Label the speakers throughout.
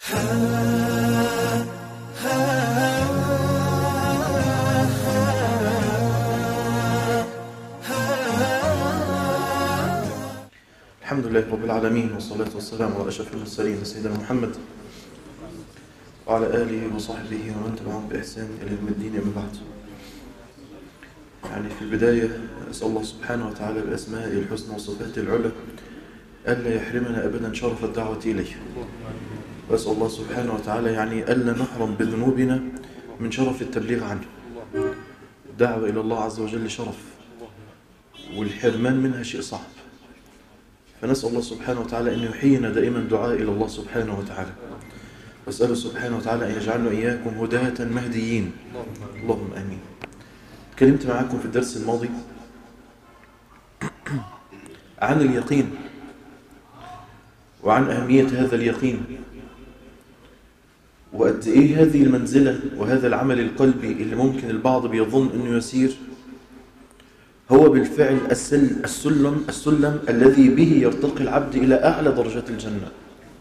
Speaker 1: الحمد لله رب العالمين والصلاة والسلام على أشرف المرسلين سيدنا محمد وعلى آله وصحبه ومن تبعهم بإحسان إلى يوم الدين أما بعد يعني في البداية أسأل الله سبحانه وتعالى بأسمائه الحسنى وصفاته العلى ألا يحرمنا أبدا شرف الدعوة إليه وأسأل الله سبحانه وتعالى يعني ألا نحرم بذنوبنا من شرف التبليغ عنه الدعوة إلى الله عز وجل شرف والحرمان منها شيء صعب فنسأل الله سبحانه وتعالى أن يحيينا دائما دعاء إلى الله سبحانه وتعالى وأسأله سبحانه وتعالى أن يجعلنا إياكم هداة مهديين اللهم آمين تكلمت معكم في الدرس الماضي عن اليقين وعن أهمية هذا اليقين وقد إيه هذه المنزلة وهذا العمل القلبي اللي ممكن البعض بيظن أنه يسير هو بالفعل السل السلم السلم الذي به يرتقي العبد إلى أعلى درجات الجنة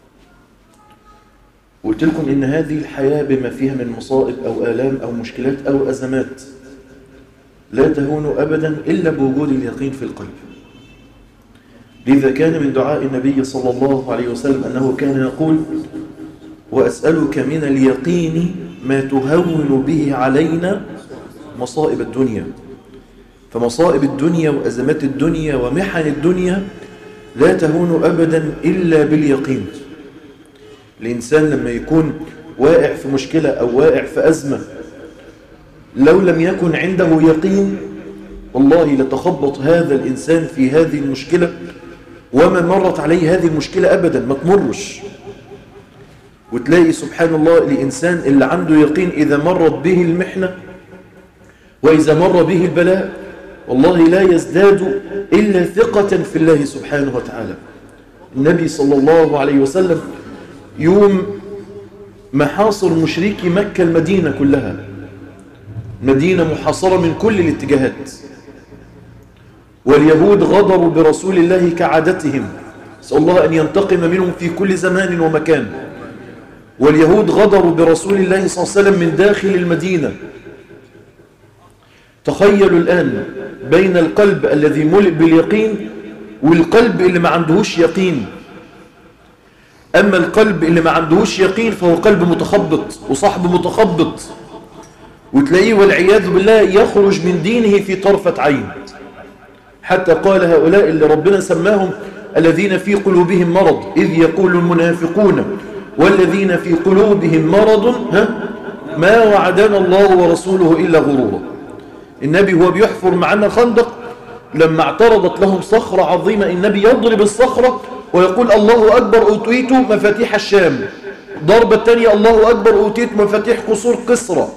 Speaker 1: قلت لكم إن هذه الحياة بما فيها من مصائب أو آلام أو مشكلات أو أزمات لا تهون أبدا إلا بوجود اليقين في القلب لذا كان من دعاء النبي صلى الله عليه وسلم أنه كان يقول وأسألك من اليقين ما تهون به علينا مصائب الدنيا فمصائب الدنيا وأزمات الدنيا ومحن الدنيا لا تهون أبدا إلا باليقين الإنسان لما يكون واقع في مشكلة أو واقع في أزمة لو لم يكن عنده يقين والله لتخبط هذا الإنسان في هذه المشكلة وما مرت عليه هذه المشكلة أبدا ما تمرش وتلاقي سبحان الله الإنسان اللي عنده يقين إذا مرت به المحنة وإذا مر به البلاء والله لا يزداد إلا ثقة في الله سبحانه وتعالى النبي صلى الله عليه وسلم يوم محاصر مشركي مكة المدينة كلها مدينة محاصرة من كل الاتجاهات واليهود غضروا برسول الله كعادتهم نسأل الله أن ينتقم منهم في كل زمان ومكان واليهود غضروا برسول الله صلى الله عليه وسلم من داخل المدينة تخيلوا الآن بين القلب الذي ملئ باليقين والقلب اللي ما عندهوش يقين أما القلب اللي ما عندهوش يقين فهو قلب متخبط وصاحب متخبط وتلاقيه والعياذ بالله يخرج من دينه في طرفة عين حتى قال هؤلاء اللي ربنا سماهم الذين في قلوبهم مرض إذ يقول المنافقون والذين في قلوبهم مرض ها ما وعدنا الله ورسوله إلا غرورا النبي هو بيحفر معنا خندق لما اعترضت لهم صخرة عظيمة النبي يضرب الصخرة ويقول الله أكبر أوتيت مفاتيح الشام ضربة الثانية الله أكبر أوتيت مفاتيح قصور قصرة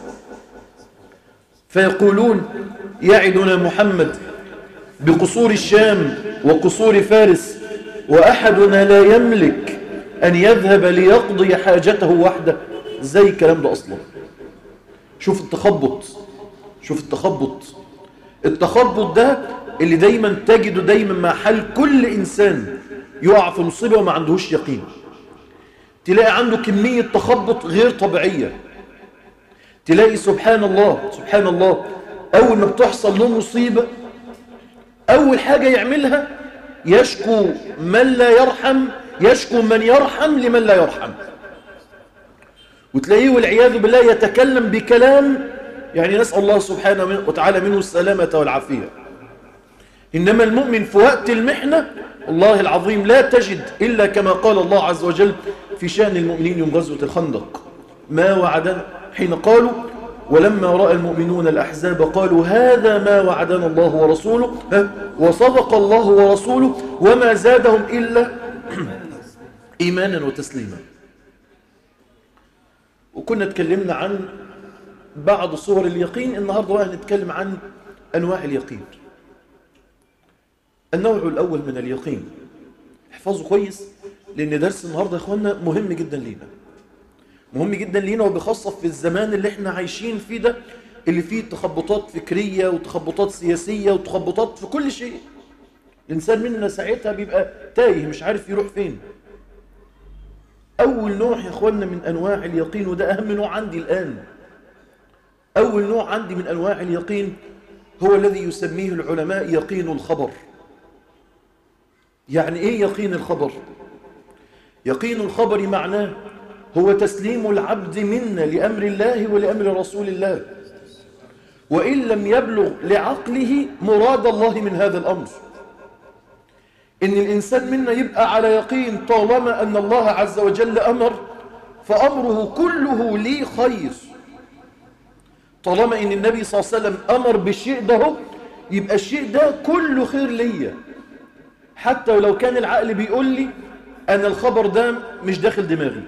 Speaker 1: فيقولون يعدنا محمد بقصور الشام وقصور فارس وأحدنا لا يملك أن يذهب ليقضي حاجته وحده زي الكلام ده أصلا شوف التخبط شوف التخبط التخبط ده اللي دايما تجده دايما مع حال كل إنسان يقع في مصيبة وما عندهوش يقين تلاقي عنده كمية تخبط غير طبيعية تلاقي سبحان الله سبحان الله أول ما بتحصل له مصيبة أول حاجة يعملها يشكو من لا يرحم يشكو من يرحم لمن لا يرحم وتلاقيه والعياذ بالله يتكلم بكلام يعني نسأل الله سبحانه وتعالى منه السلامة والعافية إنما المؤمن في وقت المحنة الله العظيم لا تجد إلا كما قال الله عز وجل في شأن المؤمنين يوم غزوة الخندق ما وعدنا حين قالوا ولما رأى المؤمنون الأحزاب قالوا هذا ما وعدنا الله ورسوله وصدق الله ورسوله وما زادهم إلا إيمانا وتسليما وكنا اتكلمنا عن بعض صور اليقين النهاردة بقى هنتكلم عن أنواع اليقين النوع الأول من اليقين احفظوا كويس لأن درس النهاردة يا أخوانا مهم جدا لينا مهم جدا لينا وبخاصة في الزمان اللي احنا عايشين فيه ده اللي فيه تخبطات فكرية وتخبطات سياسية وتخبطات في كل شيء الإنسان مننا ساعتها بيبقى تايه مش عارف يروح فين أول نوع يا أخوانا من أنواع اليقين وده أهم نوع عندي الآن أول نوع عندي من أنواع اليقين هو الذي يسميه العلماء يقين الخبر يعني إيه يقين الخبر؟ يقين الخبر معناه هو تسليم العبد منا لأمر الله ولأمر رسول الله وإن لم يبلغ لعقله مراد الله من هذا الأمر إن الإنسان منا يبقى على يقين طالما أن الله عز وجل أمر فأمره كله لي خير طالما إن النبي صلى الله عليه وسلم أمر بالشيء ده يبقى الشيء ده كله خير ليا حتى ولو كان العقل بيقول لي أن الخبر ده مش داخل دماغي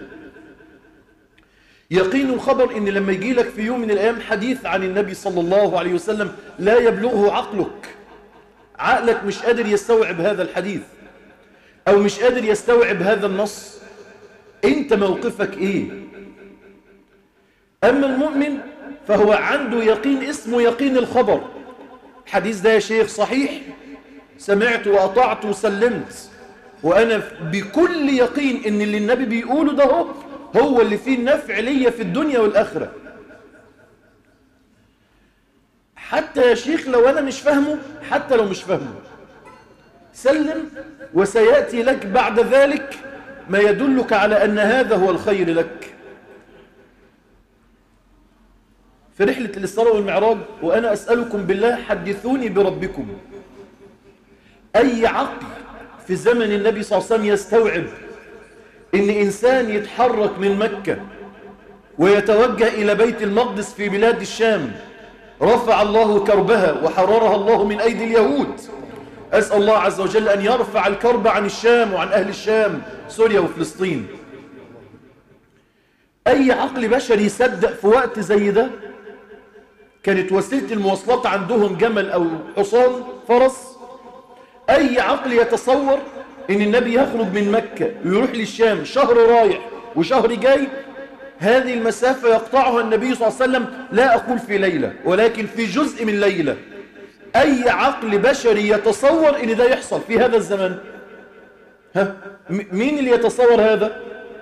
Speaker 1: يقين الخبر إن لما يجي لك في يوم من الأيام حديث عن النبي صلى الله عليه وسلم لا يبلغه عقلك عقلك مش قادر يستوعب هذا الحديث أو مش قادر يستوعب هذا النص أنت موقفك إيه أما المؤمن فهو عنده يقين اسمه يقين الخبر حديث ده يا شيخ صحيح سمعت وأطعت وسلمت وأنا بكل يقين إن اللي النبي بيقوله ده هو, هو اللي فيه النفع ليا في الدنيا والآخرة حتى يا شيخ لو أنا مش فاهمه حتى لو مش فاهمه سلم وسيأتي لك بعد ذلك ما يدلك على أن هذا هو الخير لك في رحلة الإسراء والمعراج وأنا أسألكم بالله حدثوني بربكم أي عقل في زمن النبي صلى الله عليه وسلم يستوعب إن إنسان يتحرك من مكة ويتوجه إلى بيت المقدس في بلاد الشام رفع الله كربها وحررها الله من أيدي اليهود أسأل الله عز وجل أن يرفع الكرب عن الشام وعن أهل الشام سوريا وفلسطين أي عقل بشري يصدق في وقت زي ده كانت وسيلة المواصلات عندهم جمل أو حصان فرس أي عقل يتصور إن النبي يخرج من مكة ويروح للشام شهر رايح وشهر جاي هذه المسافة يقطعها النبي صلى الله عليه وسلم لا أقول في ليلة ولكن في جزء من ليلة أي عقل بشري يتصور إن ده يحصل في هذا الزمن ها مين اللي يتصور هذا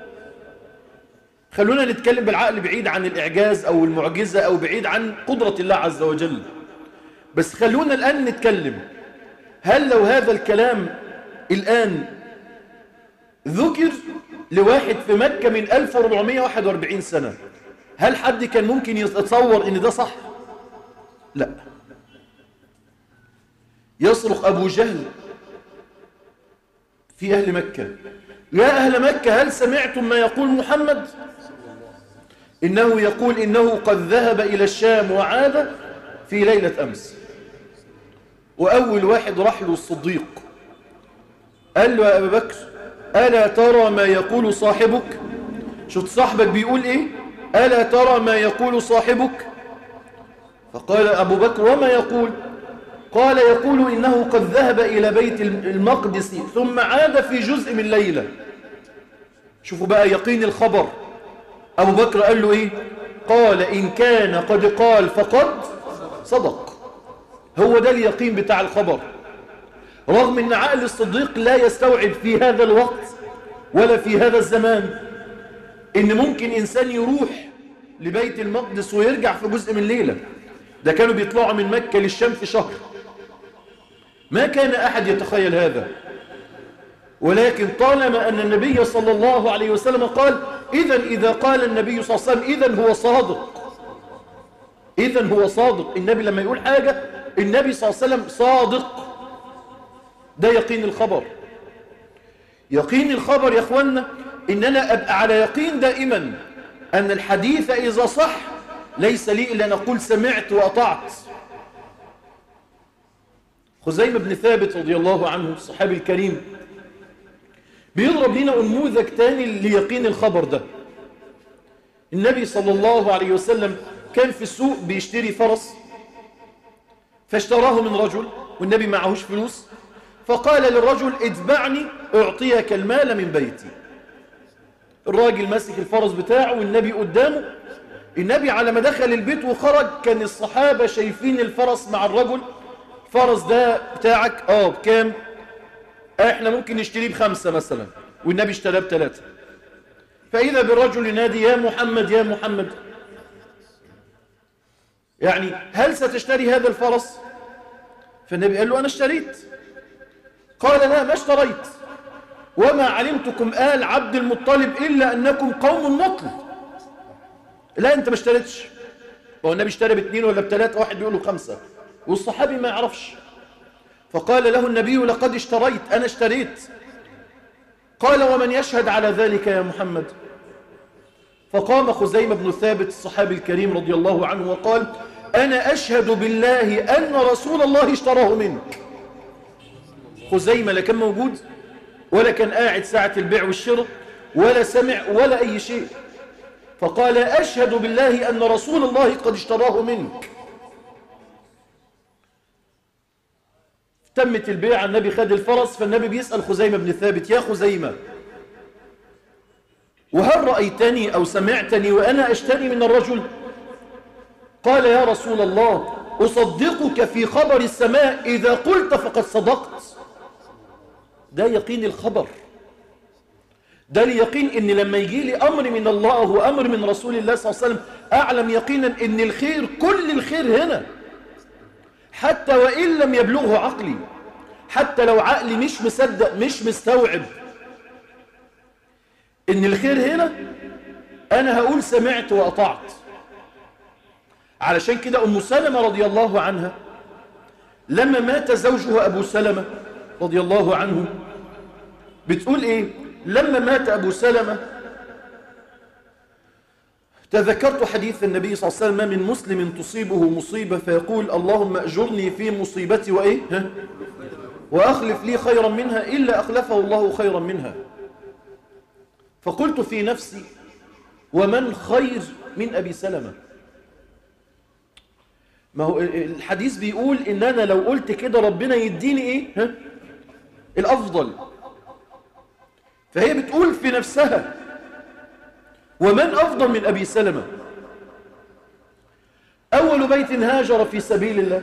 Speaker 1: خلونا نتكلم بالعقل بعيد عن الإعجاز أو المعجزة أو بعيد عن قدرة الله عز وجل بس خلونا الآن نتكلم هل لو هذا الكلام الآن ذكر لواحد في مكة من 1441 سنة هل حد كان ممكن يتصور ان ده صح لا يصرخ أبو جهل في أهل مكة يا أهل مكة هل سمعتم ما يقول محمد إنه يقول إنه قد ذهب إلى الشام وعاد في ليلة أمس وأول واحد راح له الصديق قال له يا أبا بكر ألا ترى ما يقول صاحبك شفت صاحبك بيقول إيه ألا ترى ما يقول صاحبك فقال أبو بكر وما يقول قال يقول إنه قد ذهب إلى بيت المقدس ثم عاد في جزء من ليلة شوفوا بقى يقين الخبر أبو بكر قال له إيه قال إن كان قد قال فقد صدق هو ده اليقين بتاع الخبر رغم أن عقل الصديق لا يستوعب في هذا الوقت ولا في هذا الزمان إن ممكن إنسان يروح لبيت المقدس ويرجع في جزء من ليلة ده كانوا بيطلعوا من مكة للشام في شهر ما كان أحد يتخيل هذا ولكن طالما أن النبي صلى الله عليه وسلم قال إذا إذا قال النبي صلى الله عليه وسلم إذا هو صادق إذا هو صادق النبي لما يقول حاجة النبي صلى الله عليه وسلم صادق ده يقين الخبر يقين الخبر يا أخوانا إن أنا أبقى على يقين دائما أن الحديث إذا صح ليس لي إلا أن أقول سمعت وأطعت خزيمة بن ثابت رضي الله عنه الصحابي الكريم بيضرب لنا نموذج تاني ليقين الخبر ده النبي صلى الله عليه وسلم كان في السوق بيشتري فرس فاشتراه من رجل والنبي معهوش فلوس فقال للرجل اتبعني اعطيك المال من بيتي الراجل ماسك الفرس بتاعه والنبي قدامه النبي على ما دخل البيت وخرج كان الصحابة شايفين الفرس مع الرجل فرس ده بتاعك اه بكام احنا ممكن نشتريه بخمسة مثلا والنبي اشتراه بثلاثة فإذا بالرجل ينادي يا محمد يا محمد يعني هل ستشتري هذا الفرس فالنبي قال له أنا اشتريت قال لا ما اشتريت وما علمتكم آل عبد المطلب إلا أنكم قوم نطل لا أنت ما اشتريتش هو النبي اشترى باثنين ولا بثلاثة واحد بيقول له خمسة والصحابي ما يعرفش فقال له النبي لقد اشتريت أنا اشتريت قال ومن يشهد على ذلك يا محمد فقام خزيمة بن ثابت الصحابي الكريم رضي الله عنه وقال أنا أشهد بالله أن رسول الله اشتراه منك خزيمة لا كان موجود ولا كان قاعد ساعة البيع والشراء ولا سمع ولا أي شيء فقال أشهد بالله أن رسول الله قد اشتراه منك تمت البيع النبي خد الفرس فالنبي بيسأل خزيمة بن ثابت يا خزيمة وهل رأيتني أو سمعتني وأنا أشتري من الرجل قال يا رسول الله أصدقك في خبر السماء إذا قلت فقد صدقت ده يقين الخبر ده اليقين ان لما يجي لي امر من الله وامر من رسول الله صلى الله عليه وسلم اعلم يقينا ان الخير كل الخير هنا حتى وان لم يبلغه عقلي حتى لو عقلي مش مصدق مش مستوعب ان الخير هنا انا هقول سمعت واطعت علشان كده ام سلمة رضي الله عنها لما مات زوجها ابو سلمة رضي الله عنه بتقول ايه لما مات ابو سلمة تذكرت حديث النبي صلى الله عليه وسلم ما من مسلم تصيبه مصيبة فيقول اللهم أجرني في مصيبتي وإيه ها؟ وأخلف لي خيرا منها إلا أخلفه الله خيرا منها فقلت في نفسي ومن خير من أبي سلمة ما هو الحديث بيقول إن أنا لو قلت كده ربنا يديني إيه ها؟ الأفضل فهي بتقول في نفسها ومن أفضل من أبي سلمة أول بيت هاجر في سبيل الله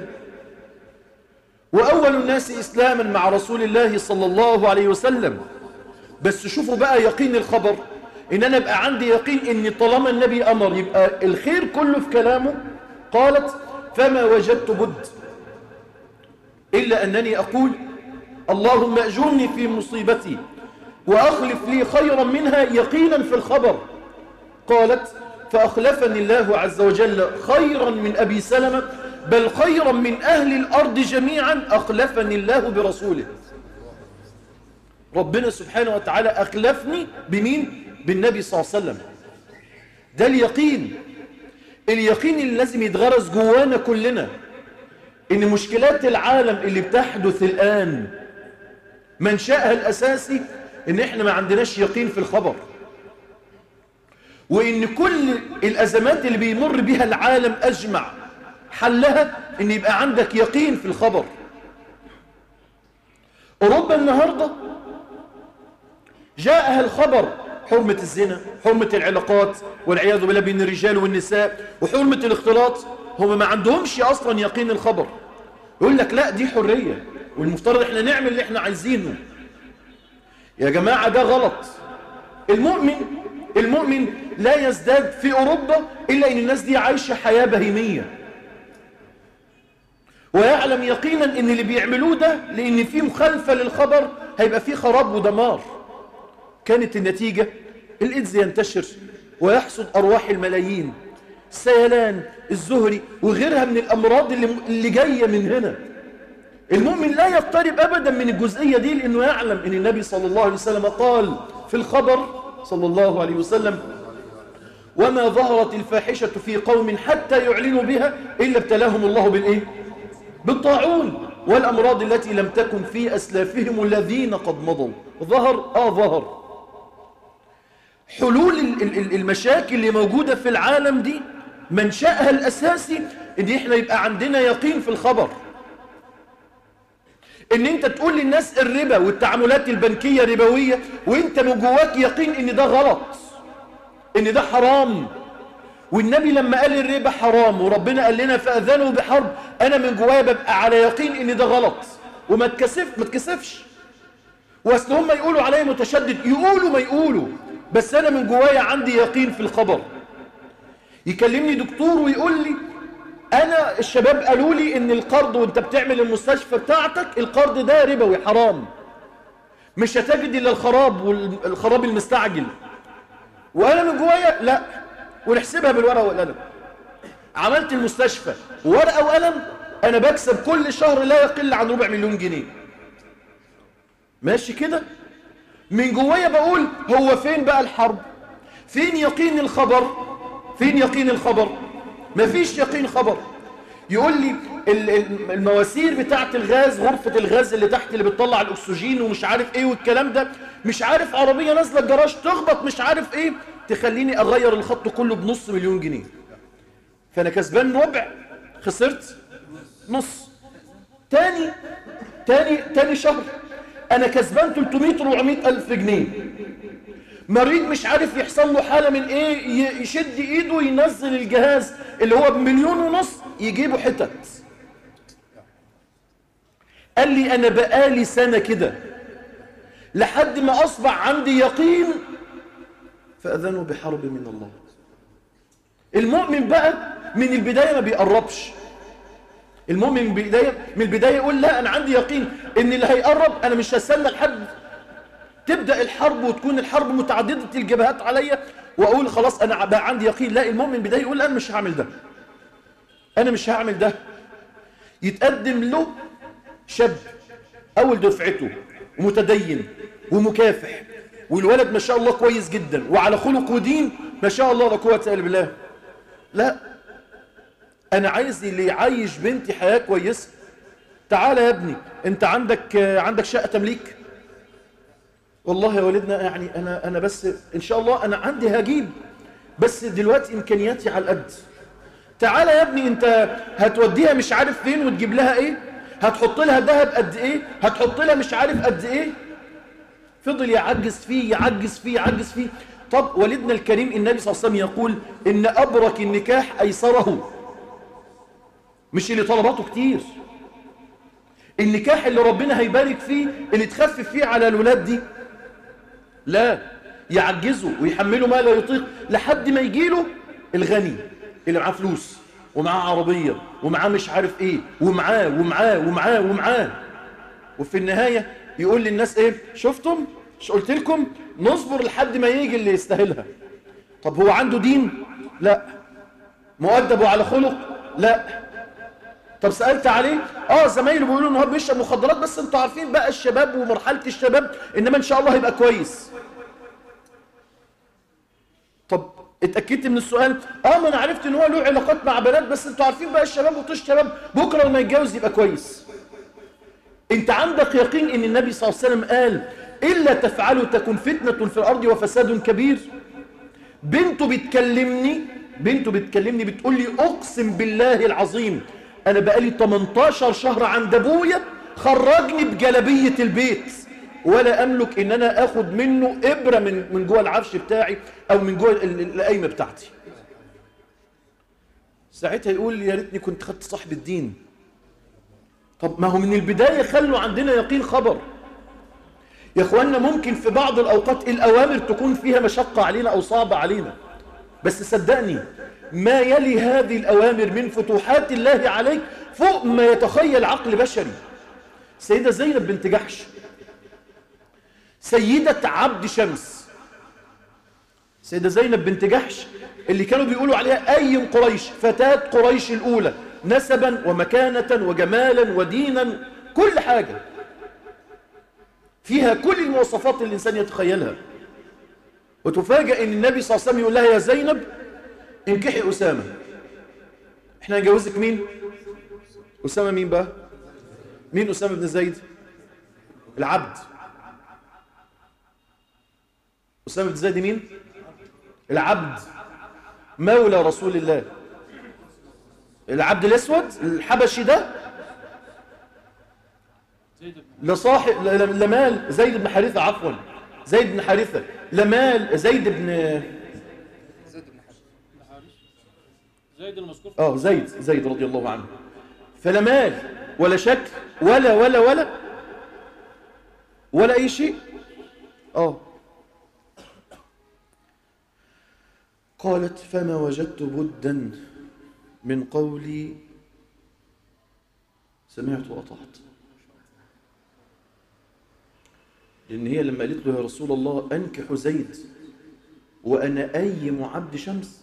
Speaker 1: وأول الناس إسلاما مع رسول الله صلى الله عليه وسلم بس شوفوا بقى يقين الخبر إن أنا بقى عندي يقين إن طالما النبي أمر يبقى الخير كله في كلامه قالت فما وجدت بد إلا أنني أقول اللهم أجرني في مصيبتي وأخلف لي خيرا منها يقينا في الخبر قالت فأخلفني الله عز وجل خيرا من أبي سلمة بل خيرا من أهل الأرض جميعا أخلفني الله برسوله ربنا سبحانه وتعالى أخلفني بمين؟ بالنبي صلى الله عليه وسلم ده اليقين اليقين اللي لازم يتغرس جوانا كلنا إن مشكلات العالم اللي بتحدث الآن منشأها الأساسي إن إحنا ما عندناش يقين في الخبر وإن كل الأزمات اللي بيمر بها العالم أجمع حلها إن يبقى عندك يقين في الخبر أوروبا النهاردة جاءها الخبر حرمة الزنا حرمة العلاقات والعياذ بالله بين الرجال والنساء وحرمة الاختلاط هم ما عندهمش أصلا يقين الخبر يقول لك لا دي حرية والمفترض احنا نعمل اللي احنا عايزينه يا جماعة ده غلط المؤمن المؤمن لا يزداد في أوروبا إلا أن الناس دي عايشة حياة بهيمية ويعلم يقينا أن اللي بيعملوه ده لأن في مخالفة للخبر هيبقى فيه خراب ودمار كانت النتيجة الإيدز ينتشر ويحصد أرواح الملايين السيلان الزهري وغيرها من الأمراض اللي, اللي جاية من هنا المؤمن لا يقترب أبدا من الجزئية دي لأنه يعلم أن النبي صلى الله عليه وسلم قال في الخبر صلى الله عليه وسلم وما ظهرت الفاحشة في قوم حتى يعلنوا بها إلا ابتلاهم الله بالإيه؟ بالطاعون والأمراض التي لم تكن في أسلافهم الذين قد مضوا ظهر آه ظهر حلول المشاكل اللي موجودة في العالم دي منشأها الأساسي إن إحنا يبقى عندنا يقين في الخبر ان انت تقول للناس الربا والتعاملات البنكية ربوية وانت من جواك يقين ان ده غلط ان ده حرام والنبي لما قال الربا حرام وربنا قال لنا فأذنوا بحرب انا من جوايا ببقى على يقين ان ده غلط وما تكسف ما تكسفش واصل هم يقولوا عليا متشدد يقولوا ما يقولوا بس أنا من جوايا عندي يقين في الخبر يكلمني دكتور ويقول لي أنا الشباب قالوا لي إن القرض وأنت بتعمل المستشفى بتاعتك القرض ده ربوي حرام مش هتجد إلا الخراب والخراب المستعجل وأنا من جوايا لا ونحسبها بالورقة والقلم عملت المستشفى ورقة وقلم أنا بكسب كل شهر لا يقل عن ربع مليون جنيه ماشي كده من جوايا بقول هو فين بقى الحرب فين يقين الخبر فين يقين الخبر مفيش يقين خبر يقول لي المواسير بتاعت الغاز غرفة الغاز اللي تحت اللي بتطلع الأكسجين ومش عارف ايه والكلام ده مش عارف عربية نازلة الجراج تخبط مش عارف ايه تخليني أغير الخط كله بنص مليون جنيه فأنا كسبان ربع خسرت نص تاني تاني تاني شهر أنا كسبان 300 400 ألف جنيه مريض مش عارف يحصل له حالة من ايه يشد ايده ينزل الجهاز اللي هو بمليون ونص يجيبه حتت قال لي انا بقالي سنة كده لحد ما اصبح عندي يقين فاذنوا بحرب من الله المؤمن بقى من البداية ما بيقربش المؤمن من البداية, من البداية يقول لا أنا عندي يقين إن اللي هيقرب أنا مش هستنى لحد تبدأ الحرب وتكون الحرب متعددة الجبهات عليا وأقول خلاص أنا بقى عندي يقين لا المؤمن بداية يقول أنا مش هعمل ده أنا مش هعمل ده يتقدم له شاب أول دفعته ومتدين ومكافح والولد ما شاء الله كويس جدا وعلى خلق ودين ما شاء الله لا قوة إلا بالله لا أنا عايز اللي يعيش بنتي حياة كويسة تعال يا ابني أنت عندك عندك شقة تمليك والله يا والدنا يعني أنا أنا بس إن شاء الله أنا عندي هجيب بس دلوقتي إمكانياتي على القد تعال يا ابني أنت هتوديها مش عارف فين وتجيب لها إيه هتحط لها ذهب قد إيه هتحط لها مش عارف قد إيه فضل يعجز فيه يعجز فيه يعجز فيه طب والدنا الكريم النبي صلى الله عليه وسلم يقول إن أبرك النكاح أيسره مش اللي طلباته كتير النكاح اللي ربنا هيبارك فيه اللي تخفف فيه على الولاد دي لا يعجزه ويحمله ما لا يطيق لحد ما يجيله الغني اللي معاه فلوس ومعاه عربية ومعاه مش عارف ايه ومعاه ومعاه ومعاه ومعاه وفي النهاية يقول للناس ايه شفتم مش قلت لكم نصبر لحد ما يجي اللي يستاهلها طب هو عنده دين لا مؤدب وعلى خلق لا طب سألت عليه اه زمايله بيقولوا ان هو بيشرب مخدرات بس انتوا عارفين بقى الشباب ومرحلة الشباب انما ان شاء الله هيبقى كويس طب اتأكدت من السؤال اه ما انا عرفت ان هو له علاقات مع بنات بس انتوا عارفين بقى الشباب وطش الشباب بكرة لما يتجوز يبقى كويس انت عندك يقين ان النبي صلى الله عليه وسلم قال إلا تفعلوا تكن فتنة في الأرض وفساد كبير بنته بتكلمني بنته بتكلمني بتقول لي أقسم بالله العظيم أنا بقالي 18 شهر عند أبويا خرجني بجلبية البيت ولا أملك إن أنا أخد منه إبرة من من جوه العفش بتاعي أو من جوه القايمة بتاعتي ساعتها يقول يا ريتني كنت خدت صاحب الدين طب ما هو من البداية خلوا عندنا يقين خبر يا اخوانا ممكن في بعض الأوقات الأوامر تكون فيها مشقة علينا أو صعبة علينا بس صدقني ما يلي هذه الأوامر من فتوحات الله عليك فوق ما يتخيل عقل بشري سيدة زينب بنت جحش سيدة عبد شمس سيدة زينب بنت جحش اللي كانوا بيقولوا عليها أي قريش فتاة قريش الأولى نسبا ومكانة وجمالا ودينا كل حاجة فيها كل المواصفات اللي الإنسان يتخيلها وتفاجأ أن النبي صلى الله عليه وسلم يقول لها يا زينب انكحي أسامة احنا هنجوزك مين أسامة مين بقى مين أسامة بن زيد العبد أسامة بن زيد مين العبد مولى رسول الله العبد الأسود الحبشي ده لصاحب لمال زيد بن حارثة عفوا زيد بن حارثة لمال زيد بن
Speaker 2: زيد المذكور
Speaker 1: اه زيد زيد رضي الله عنه فلا مال ولا شكل ولا ولا ولا ولا اي شيء اه قالت فما وجدت بدا من قولي سمعت وأطعت لأن هي لما قالت له يا رسول الله أنكح زيد وأنا أيم عبد شمس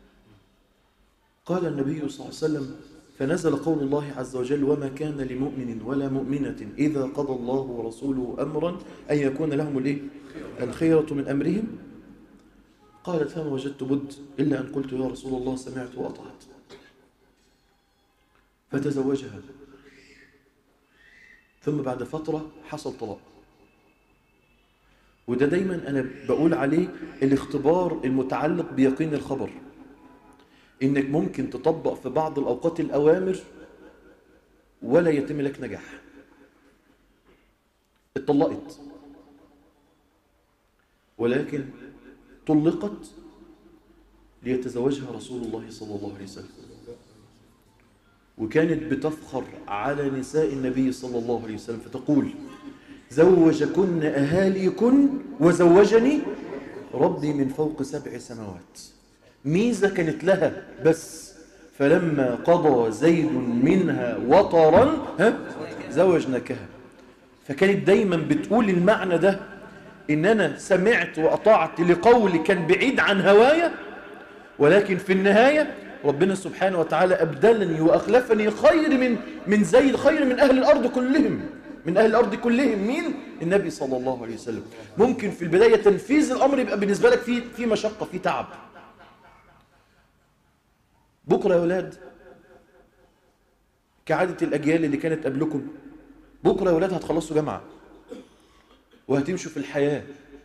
Speaker 1: قال النبي صلى الله عليه وسلم فنزل قول الله عز وجل وما كان لمؤمن ولا مؤمنة إذا قضى الله ورسوله أمرا أن يكون لهم الإيه؟ الخيرة من أمرهم قالت فما وجدت بد إلا أن قلت يا رسول الله سمعت وأطعت فتزوجها ثم بعد فترة حصل طلاق وده دايما أنا بقول عليه الاختبار المتعلق بيقين الخبر إنك ممكن تطبق في بعض الأوقات الأوامر ولا يتم لك نجاح اتطلقت ولكن طلقت ليتزوجها رسول الله صلى الله عليه وسلم وكانت بتفخر على نساء النبي صلى الله عليه وسلم فتقول زوجكن أهاليكن وزوجني ربي من فوق سبع سماوات ميزة كانت لها بس فلما قضى زيد منها وطرا ها زوجناكها فكانت دايما بتقول المعنى ده إن أنا سمعت وأطعت لقول كان بعيد عن هوايا ولكن في النهاية ربنا سبحانه وتعالى أبدلني وأخلفني خير من من زيد خير من أهل الأرض كلهم من أهل الأرض كلهم مين؟ النبي صلى الله عليه وسلم ممكن في البداية تنفيذ الأمر يبقى بالنسبة لك في في مشقة في تعب بكرة يا ولاد كعادة الأجيال اللي كانت قبلكم بكرة يا ولاد هتخلصوا جامعة وهتمشوا في الحياة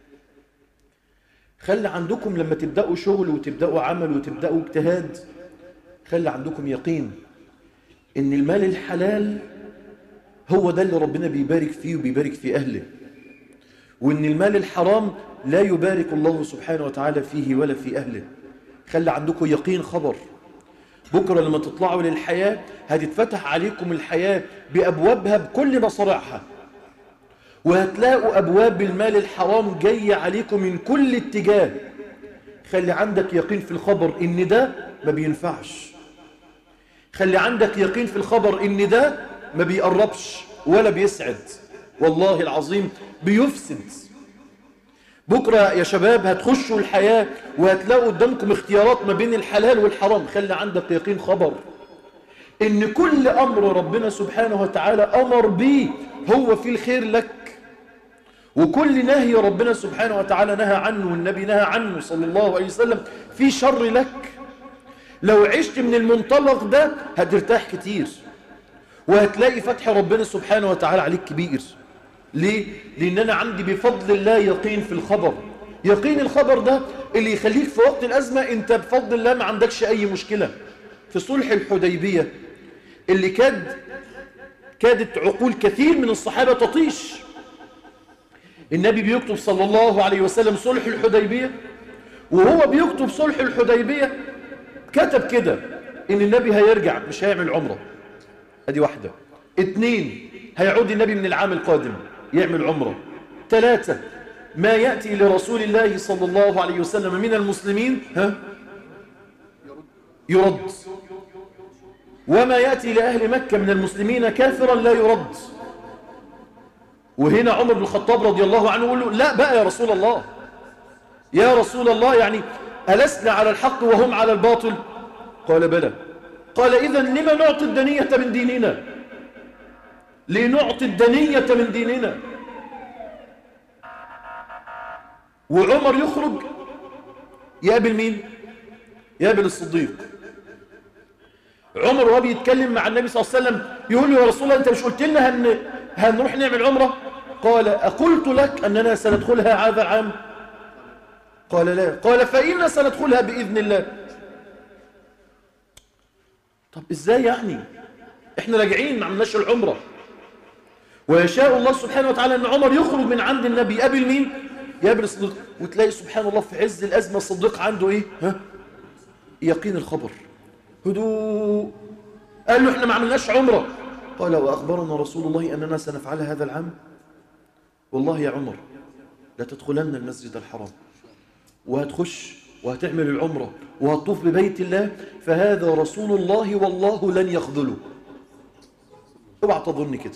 Speaker 1: خلي عندكم لما تبدأوا شغل وتبدأوا عمل وتبدأوا اجتهاد خلي عندكم يقين ان المال الحلال هو ده اللي ربنا بيبارك فيه وبيبارك في أهله وان المال الحرام لا يبارك الله سبحانه وتعالى فيه ولا في أهله خلي عندكم يقين خبر بكرة لما تطلعوا للحياة هتتفتح عليكم الحياة بأبوابها بكل مصارعها وهتلاقوا أبواب المال الحرام جاية عليكم من كل اتجاه خلي عندك يقين في الخبر إن ده ما بينفعش خلي عندك يقين في الخبر إن ده ما بيقربش ولا بيسعد والله العظيم بيفسد بكرة يا شباب هتخشوا الحياة وهتلاقوا قدامكم اختيارات ما بين الحلال والحرام خلي عندك يقين خبر إن كل أمر ربنا سبحانه وتعالى أمر به هو في الخير لك وكل نهي ربنا سبحانه وتعالى نهى عنه والنبي نهى عنه صلى الله عليه وسلم في شر لك لو عشت من المنطلق ده هترتاح كتير وهتلاقي فتح ربنا سبحانه وتعالى عليك كبير ليه؟ لأن أنا عندي بفضل الله يقين في الخبر يقين الخبر ده اللي يخليك في وقت الأزمة أنت بفضل الله ما عندكش أي مشكلة في صلح الحديبية اللي كاد كادت عقول كثير من الصحابة تطيش النبي بيكتب صلى الله عليه وسلم صلح الحديبية وهو بيكتب صلح الحديبية كتب كده ان النبي هيرجع مش هيعمل عمره ادي واحدة اتنين هيعود النبي من العام القادم يعمل عمره ثلاثة ما يأتي لرسول الله صلى الله عليه وسلم من المسلمين ها يرد وما يأتي لأهل مكة من المسلمين كافرا لا يرد وهنا عمر بن الخطاب رضي الله عنه يقول له لا بقى يا رسول الله يا رسول الله يعني ألسنا على الحق وهم على الباطل قال بلى قال إذا لما نعطي الدنية من ديننا لنعطي الدنية من ديننا وعمر يخرج يقابل مين يقابل الصديق عمر وهو بيتكلم مع النبي صلى الله عليه وسلم يقول له يا رسول الله انت مش قلت لنا هن... هنروح نعمل عمره قال أقلت لك أننا سندخلها هذا العام قال لا قال فإنا سندخلها بإذن الله طب إزاي يعني إحنا راجعين ما عملناش العمرة ويشاء الله سبحانه وتعالى أن عمر يخرج من عند النبي يقابل مين يقابل الصديق وتلاقي سبحان الله في عز الأزمة الصديق عنده إيه ها؟ يقين الخبر هدوء قال له إحنا ما عملناش عمرة قال وأخبرنا رسول الله أننا سنفعل هذا العام والله يا عمر لا تدخلن المسجد الحرام وهتخش وهتعمل العمرة وهتطوف ببيت الله فهذا رسول الله والله لن يخذله اوعى تظن كده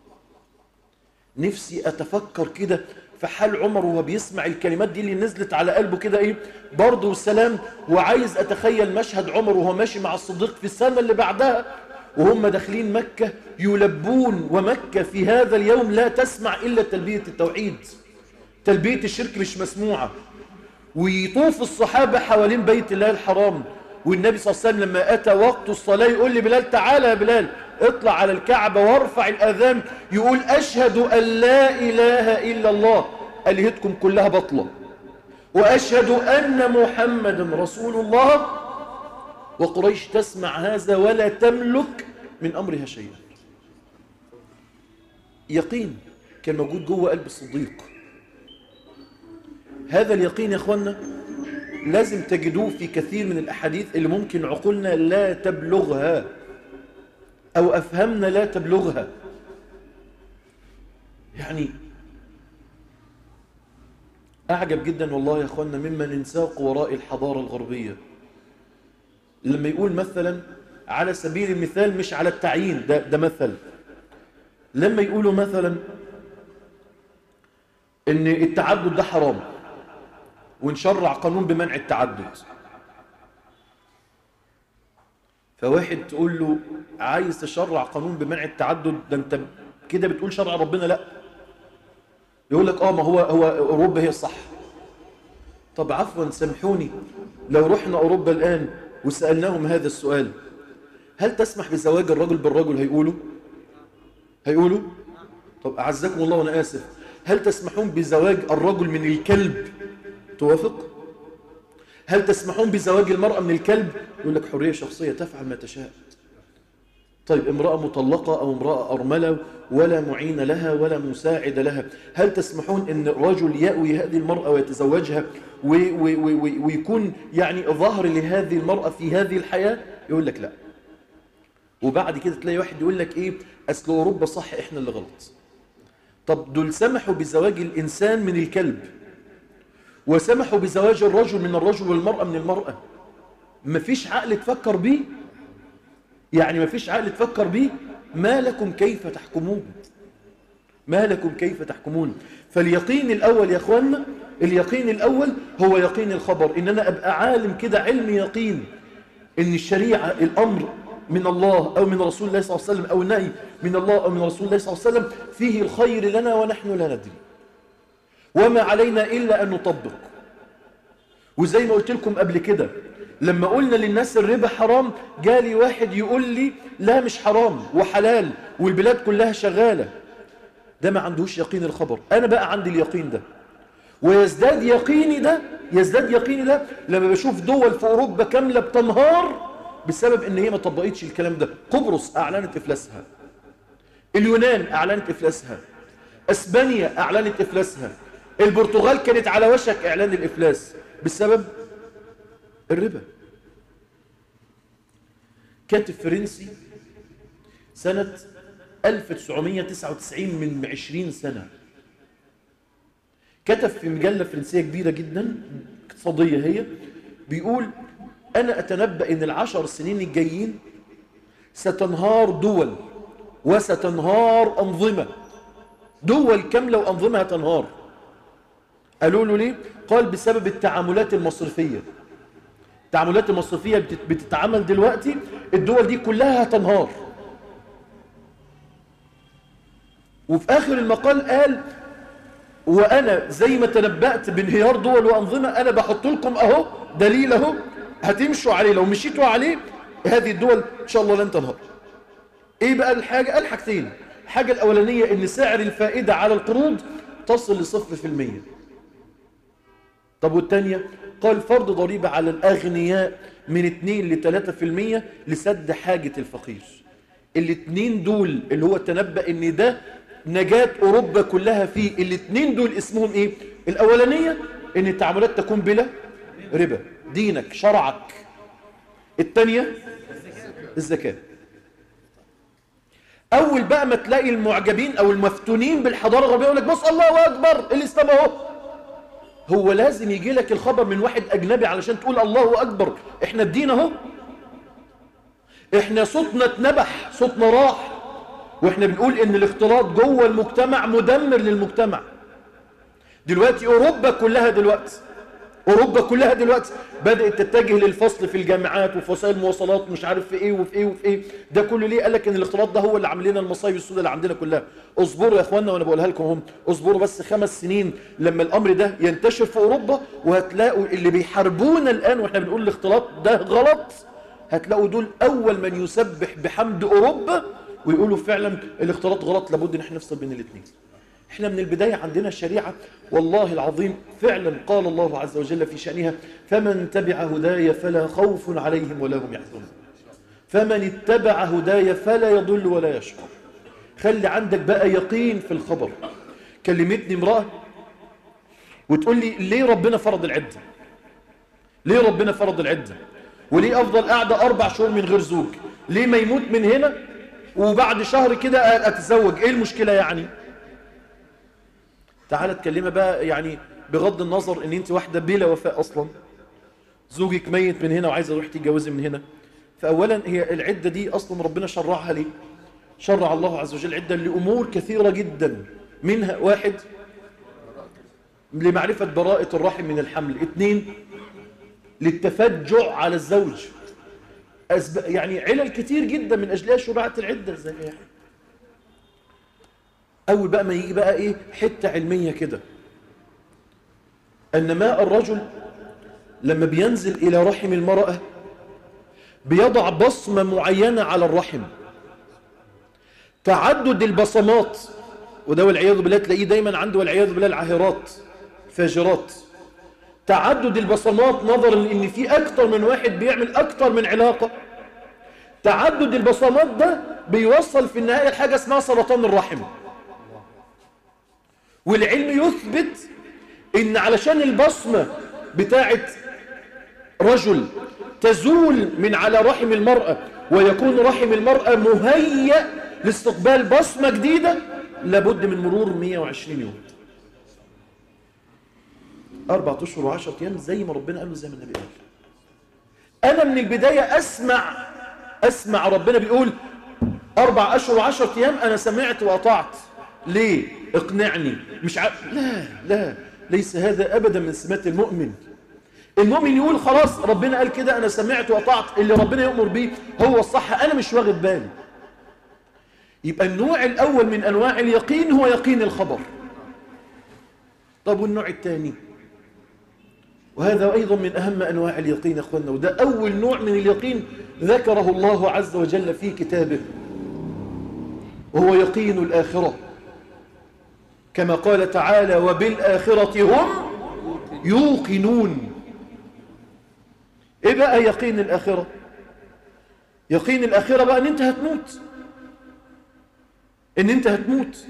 Speaker 1: نفسي أتفكر كده في حال عمر وهو بيسمع الكلمات دي اللي نزلت على قلبه كده ايه برضه والسلام وعايز أتخيل مشهد عمر وهو ماشي مع الصديق في السنة اللي بعدها وهم داخلين مكة يلبون ومكة في هذا اليوم لا تسمع إلا تلبية التوحيد تلبية الشرك مش مسموعة ويطوف الصحابة حوالين بيت الله الحرام والنبي صلى الله عليه وسلم لما أتى وقت الصلاة يقول لبلال تعالى يا بلال اطلع على الكعبة وارفع الأذان يقول أشهد أن لا إله إلا الله ألهتكم كلها بطلة وأشهد أن محمد رسول الله وقريش تسمع هذا ولا تملك من أمرها شيئا يقين كان موجود جوه قلب الصديق هذا اليقين يا أخوانا لازم تجدوه في كثير من الأحاديث اللي ممكن عقولنا لا تبلغها أو أفهمنا لا تبلغها يعني أعجب جدا والله يا أخوانا ممن انساق وراء الحضارة الغربية لما يقول مثلا على سبيل المثال مش على التعيين ده, ده مثل لما يقولوا مثلا ان التعدد ده حرام ونشرع قانون بمنع التعدد فواحد تقول له عايز تشرع قانون بمنع التعدد ده انت كده بتقول شرع ربنا لا يقول لك اه ما هو هو اوروبا هي الصح طب عفوا سامحوني لو رحنا اوروبا الان وسالناهم هذا السؤال هل تسمح بزواج الرجل بالرجل هيقولوا هيقولوا طب اعزكم الله وانا اسف هل تسمحون بزواج الرجل من الكلب توافق هل تسمحون بزواج المرأة من الكلب يقول لك حرية شخصية تفعل ما تشاء طيب امرأة مطلقة أو امرأة أرملة ولا معين لها ولا مساعد لها هل تسمحون أن رجل يأوي هذه المرأة ويتزوجها وي وي وي ويكون يعني ظهر لهذه المرأة في هذه الحياة يقول لك لا وبعد كده تلاقي واحد يقول لك إيه أصل أوروبا صح إحنا اللي غلط طب دول سمحوا بزواج الإنسان من الكلب وسمحوا بزواج الرجل من الرجل والمرأة من المرأة مفيش عقل تفكر بيه يعني مفيش عقل تفكر بيه ما لكم كيف تحكمون ما لكم كيف تحكمون فاليقين الأول يا أخوانا اليقين الأول هو يقين الخبر إن أنا أبقى عالم كده علم يقين إن الشريعة الأمر من الله أو من رسول الله صلى الله عليه وسلم أو النهي من الله أو من رسول الله صلى الله عليه وسلم فيه الخير لنا ونحن لا ندري وما علينا إلا أن نطبق وزي ما قلت لكم قبل كده لما قلنا للناس الربا حرام جالي واحد يقول لي لا مش حرام وحلال والبلاد كلها شغالة ده ما عندهوش يقين الخبر أنا بقى عندي اليقين ده ويزداد يقيني ده يزداد يقيني ده لما بشوف دول في أوروبا كاملة بتنهار بسبب ان هي ما طبقتش الكلام ده قبرص أعلنت إفلاسها اليونان أعلنت إفلاسها أسبانيا أعلنت إفلاسها البرتغال كانت على وشك إعلان الإفلاس بسبب الربا كاتب فرنسي سنة 1999 من 20 سنة كتب في مجلة فرنسية كبيرة جدا اقتصادية هي بيقول أنا أتنبأ أن العشر سنين الجايين ستنهار دول وستنهار أنظمة دول كاملة وأنظمة تنهار قالوا له ليه؟ قال بسبب التعاملات المصرفية التعاملات المصرفية بتتعامل دلوقتي الدول دي كلها هتنهار وفي آخر المقال قال وأنا زي ما تنبأت بانهيار دول وأنظمة أنا بحط لكم أهو دليل أهو هتمشوا عليه لو مشيتوا عليه هذه الدول إن شاء الله لن تنهار إيه بقى الحاجة؟ قال حاجتين الحاجة الأولانية إن سعر الفائدة على القروض تصل لصفر في المية طب والتانية قال فرض ضريبة على الأغنياء من 2 ل 3% لسد حاجة الفقير الاثنين دول اللي هو تنبأ ان ده نجاة أوروبا كلها فيه الاثنين دول اسمهم ايه الأولانية ان التعاملات تكون بلا ربا دينك شرعك الثانية الزكاة أول بقى ما تلاقي المعجبين أو المفتونين بالحضارة الغربية يقول لك بص الله أكبر الإسلام أهو هو لازم يجي لك الخبر من واحد أجنبي علشان تقول الله أكبر إحنا الدين اهو إحنا صوتنا اتنبح صوتنا راح وإحنا بنقول إن الاختلاط جوه المجتمع مدمر للمجتمع دلوقتي أوروبا كلها دلوقتي أوروبا كلها دلوقتي بدأت تتجه للفصل في الجامعات وفي وسائل المواصلات مش عارف في إيه وفي إيه وفي إيه ده كله ليه قال لك إن الاختلاط ده هو اللي عامل لنا المصايب السوداء اللي عندنا كلها اصبروا يا إخواننا وأنا بقولها لكم هم اصبروا بس خمس سنين لما الأمر ده ينتشر في أوروبا وهتلاقوا اللي بيحاربونا الآن وإحنا بنقول الاختلاط ده غلط هتلاقوا دول أول من يسبح بحمد أوروبا ويقولوا فعلا الاختلاط غلط لابد إن احنا نفصل بين الاثنين احنا من البداية عندنا الشريعة والله العظيم فعلا قال الله عز وجل في شأنها فمن تبع هداي فلا خوف عليهم ولا هم يحزنون فمن اتبع هداي فلا يضل ولا يشقى خلي عندك بقى يقين في الخبر كلمتني امرأة وتقول لي ليه ربنا فرض العدة ليه ربنا فرض العدة وليه أفضل قاعدة أربع شهور من غير زوج ليه ما يموت من هنا وبعد شهر كده أتزوج إيه المشكلة يعني تعالى اتكلمها بقى يعني بغض النظر ان انت واحدة بلا وفاء اصلا زوجك ميت من هنا وعايزة تروح تتجوزي من هنا فاولا هي العدة دي اصلا ربنا شرعها ليه شرع الله عز وجل عدة لامور كثيرة جدا منها واحد لمعرفة براءة الرحم من الحمل اثنين للتفجع على الزوج أسب... يعني علل كتير جدا من اجلها شرعت العدة زي يعني أول بقى ما يجي بقى إيه حتة علمية كده أن ماء الرجل لما بينزل إلى رحم المرأة بيضع بصمة معينة على الرحم تعدد البصمات وده والعياذ بالله تلاقيه دايما عنده والعياذ بالله العاهرات فاجرات تعدد البصمات نظرا لأن في أكتر من واحد بيعمل أكتر من علاقة تعدد البصمات ده بيوصل في النهاية لحاجة اسمها سرطان الرحم والعلم يثبت ان علشان البصمة بتاعت رجل تزول من على رحم المرأة ويكون رحم المرأة مهيأ لاستقبال بصمة جديدة لابد من مرور 120 يوم أربعة أشهر وعشرة أيام زي ما ربنا قال له زي ما النبي قال أنا من البداية أسمع أسمع ربنا بيقول أربع أشهر وعشرة أيام أنا سمعت وأطعت ليه اقنعني مش ع... لا لا ليس هذا أبدا من سمات المؤمن المؤمن يقول خلاص ربنا قال كده أنا سمعت وأطعت اللي ربنا يأمر بيه هو الصح أنا مش واخد بالي يبقى النوع الأول من أنواع اليقين هو يقين الخبر طب والنوع الثاني وهذا أيضا من أهم أنواع اليقين يا أخوانا وده أول نوع من اليقين ذكره الله عز وجل في كتابه وهو يقين الآخرة كما قال تعالى وبالآخرة هم يوقنون ايه بقى يقين الآخرة يقين الآخرة بقى ان انت هتموت ان انت هتموت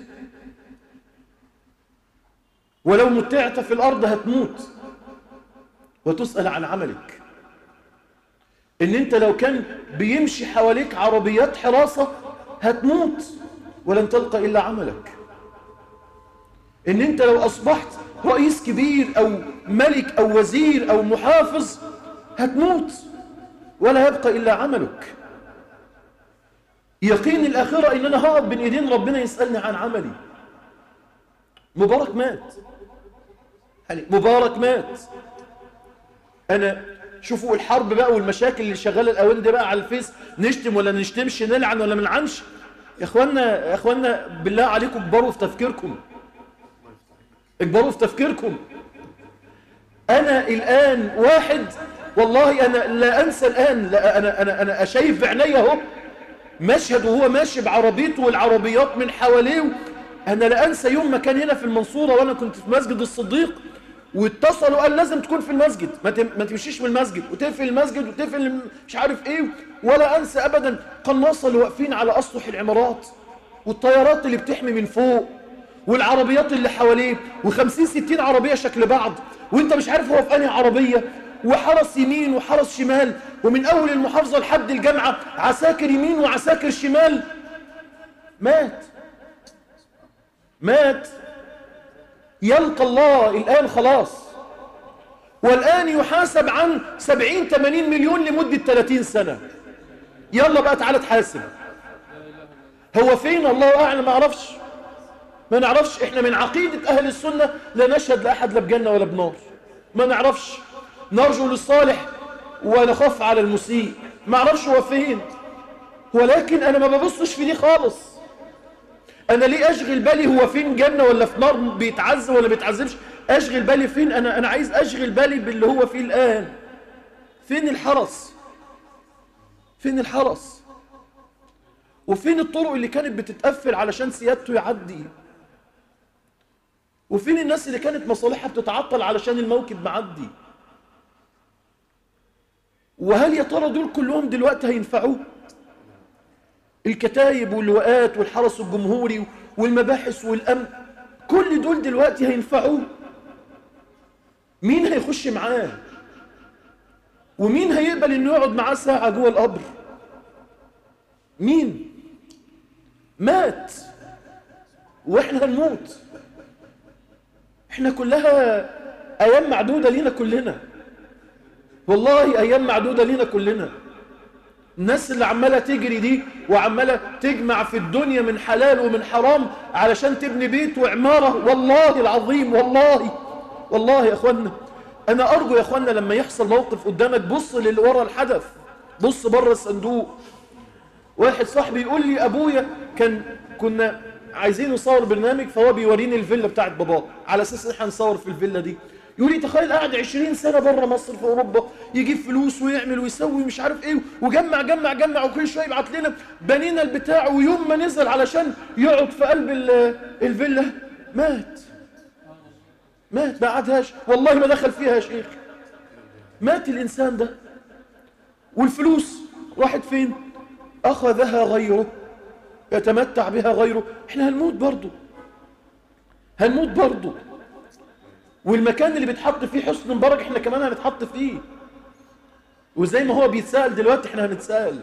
Speaker 1: ولو متعت في الأرض هتموت وتسأل عن عملك ان انت لو كان بيمشي حواليك عربيات حراسة هتموت ولن تلقى إلا عملك ان انت لو اصبحت رئيس كبير او ملك او وزير او محافظ هتموت ولا يبقى الا عملك يقين الاخره ان انا هقف بين ايدين ربنا يسالني عن عملي مبارك مات يعني مبارك مات انا شوفوا الحرب بقى والمشاكل اللي شغاله الاوان دي بقى على الفيس نشتم ولا نشتمش نلعن ولا ما نلعنش يا اخوانا يا اخوانا بالله عليكم اكبروا في تفكيركم اكبروا في تفكيركم أنا الآن واحد والله أنا لا أنسى الآن لا أنا, أنا, أنا أشايف بعيني اهو مشهد وهو ماشي بعربيته والعربيات من حواليه أنا لا أنسى يوم ما كان هنا في المنصورة وأنا كنت في مسجد الصديق واتصلوا قال لازم تكون في المسجد ما ما تمشيش من المسجد وتقفل المسجد وتقفل مش عارف ايه ولا انسى ابدا قناصه اللي واقفين على اسطح العمارات والطيارات اللي بتحمي من فوق والعربيات اللي حواليه وخمسين ستين عربية شكل بعض وانت مش عارف هو في انهي عربية وحرس يمين وحرس شمال ومن اول المحافظة لحد الجامعة عساكر يمين وعساكر شمال مات مات يلقى الله الآن خلاص والآن يحاسب عن 70 80 مليون لمدة 30 سنة يلا بقى تعالى تحاسب هو فين الله أعلم ما أعرفش ما نعرفش احنا من عقيدة أهل السنة لا نشهد لأحد لا بجنة ولا بنار ما نعرفش نرجو للصالح ونخاف على المسيء ما اعرفش هو فين ولكن انا ما ببصش في دي خالص انا ليه اشغل بالي هو فين جنة ولا في نار بيتعذب ولا بيتعذبش اشغل بالي فين انا انا عايز اشغل بالي باللي هو فيه الان فين الحرس فين الحرس وفين الطرق اللي كانت بتتقفل علشان سيادته يعدي وفين الناس اللي كانت مصالحها بتتعطل علشان الموكب معدي وهل يا ترى دول كلهم دلوقتي هينفعوه الكتايب واللواءات والحرس الجمهوري والمباحث والأمن كل دول دلوقتي هينفعوه مين هيخش معاه ومين هيقبل انه يقعد معاه ساعة جوه القبر مين مات واحنا هنموت احنا كلها ايام معدودة لينا كلنا والله ايام معدودة لينا كلنا الناس اللي عمالة تجري دي وعمالة تجمع في الدنيا من حلال ومن حرام علشان تبني بيت وعمارة والله العظيم والله والله يا اخوانا انا ارجو يا اخوانا لما يحصل موقف قدامك بص للي ورا الحدث بص بره الصندوق واحد صاحبي يقول لي ابويا كان كنا عايزين نصور برنامج فهو بيوريني الفيلا بتاعت باباه على اساس ان احنا نصور في الفيلا دي يقول لي تخيل قاعد 20 سنه بره مصر في اوروبا يجيب فلوس ويعمل ويسوي مش عارف ايه وجمع جمع جمع وكل شويه يبعت لنا بنينا البتاع ويوم ما نزل علشان يقعد في قلب الفيلا مات مات ما قعدهاش والله ما دخل فيها يا شيخ مات الانسان ده والفلوس راحت فين اخذها غيره يتمتع بها غيره احنا هنموت برضه هنموت برضه والمكان اللي بيتحط فيه حسن مبارك احنا كمان هنتحط فيه وزي ما هو بيتسأل دلوقتي احنا هنتسأل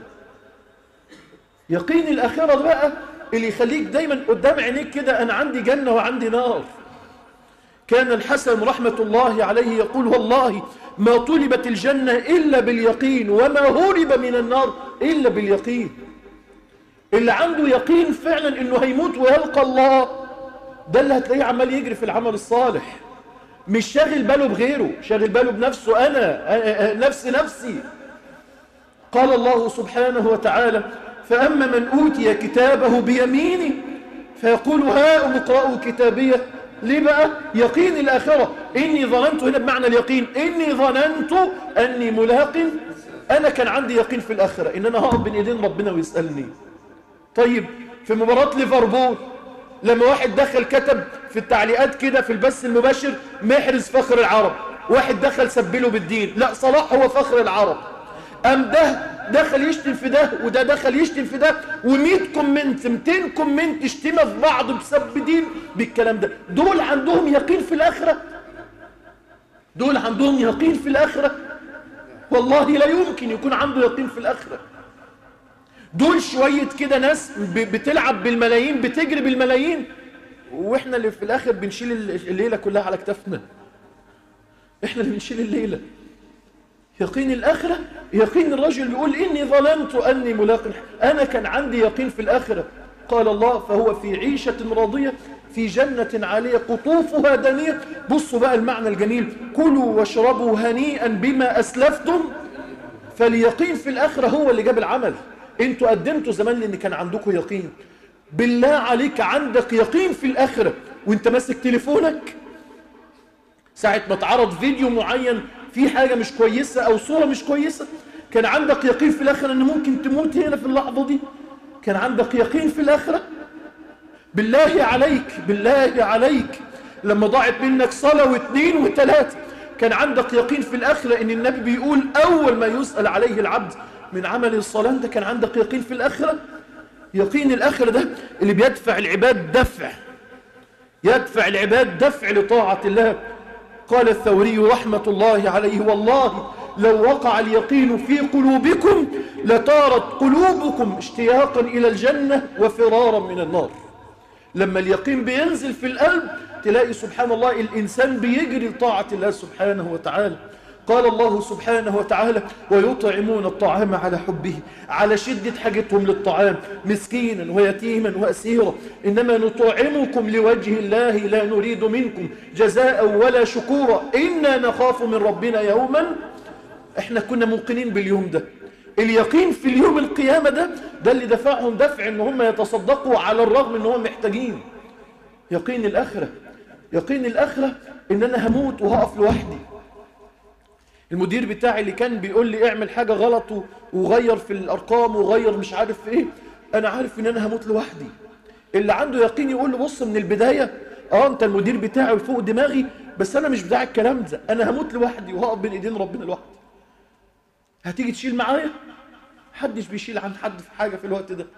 Speaker 1: يقين الآخرة ده بقى اللي يخليك دايما قدام عينيك كده أنا عندي جنة وعندي نار كان الحسن رحمة الله عليه يقول والله ما طلبت الجنة إلا باليقين وما هرب من النار إلا باليقين اللي عنده يقين فعلا انه هيموت ويلقى الله ده اللي هتلاقيه عمال يجري في العمل الصالح مش شاغل باله بغيره شاغل باله بنفسه أنا نفسي نفسي قال الله سبحانه وتعالى فأما من أوتي كتابه بيمينه فيقول هاؤم اقرأوا كتابيه ليه بقى يقين الآخرة إني ظننت هنا بمعنى اليقين إني ظننت أني ملاق أنا كان عندي يقين في الآخرة إن أنا هقف بين إيدين ربنا ويسألني طيب في مباراة ليفربول لما واحد دخل كتب في التعليقات كده في البث المباشر محرز فخر العرب واحد دخل سبله بالدين لا صلاح هو فخر العرب أم ده دخل يشتم في ده وده دخل يشتم في ده و100 كومنت 200 كومنت شتيمه في بعض بسب دين بالكلام ده دول عندهم يقين في الآخرة دول عندهم يقين في الآخرة والله لا يمكن يكون عنده يقين في الآخرة دول شوية كده ناس بتلعب بالملايين بتجري بالملايين واحنا اللي في الاخر بنشيل الليلة كلها على كتافنا احنا اللي بنشيل الليلة يقين الآخرة يقين الرجل بيقول إني ظننت أني ملاق أنا كان عندي يقين في الآخرة قال الله فهو في عيشة راضية في جنة عالية قطوفها دانية بصوا بقى المعنى الجميل كلوا واشربوا هنيئا بما أسلفتم فاليقين في الآخرة هو اللي جاب العمل انتوا قدمتوا زمان لان كان عندكم يقين بالله عليك عندك يقين في الآخرة وانت ماسك تليفونك ساعة ما تعرض فيديو معين في حاجة مش كويسة او صورة مش كويسة كان عندك يقين في الآخرة ان ممكن تموت هنا في اللحظة دي كان عندك يقين في الآخرة بالله عليك بالله عليك لما ضاعت منك صلاة واثنين وثلاثة كان عندك يقين في الآخرة ان النبي بيقول اول ما يسأل عليه العبد من عمل الصلاة انت كان عندك يقين في الآخرة يقين الآخرة ده اللي بيدفع العباد دفع يدفع العباد دفع لطاعة الله قال الثوري رحمة الله عليه والله لو وقع اليقين في قلوبكم لطارت قلوبكم اشتياقا إلى الجنة وفرارا من النار لما اليقين بينزل في القلب تلاقي سبحان الله الإنسان بيجري لطاعة الله سبحانه وتعالى قال الله سبحانه وتعالى ويطعمون الطعام على حبه على شدة حاجتهم للطعام مسكينا ويتيما وأسيرا إنما نطعمكم لوجه الله لا نريد منكم جزاء ولا شكورا إنا نخاف من ربنا يوما احنا كنا موقنين باليوم ده اليقين في اليوم القيامة ده ده اللي دفعهم دفع ان هم يتصدقوا على الرغم ان هم محتاجين يقين الآخرة يقين الآخرة ان انا هموت وهقف لوحدي المدير بتاعي اللي كان بيقول لي اعمل حاجة غلط وغير في الارقام وغير مش عارف في ايه انا عارف ان انا هموت لوحدي اللي عنده يقين يقول له بص من البداية اه انت المدير بتاعي فوق دماغي بس انا مش بتاع الكلام ده انا هموت لوحدي وهقف بين ايدين ربنا لوحدي هتيجي تشيل معايا محدش بيشيل عن حد في حاجة في الوقت ده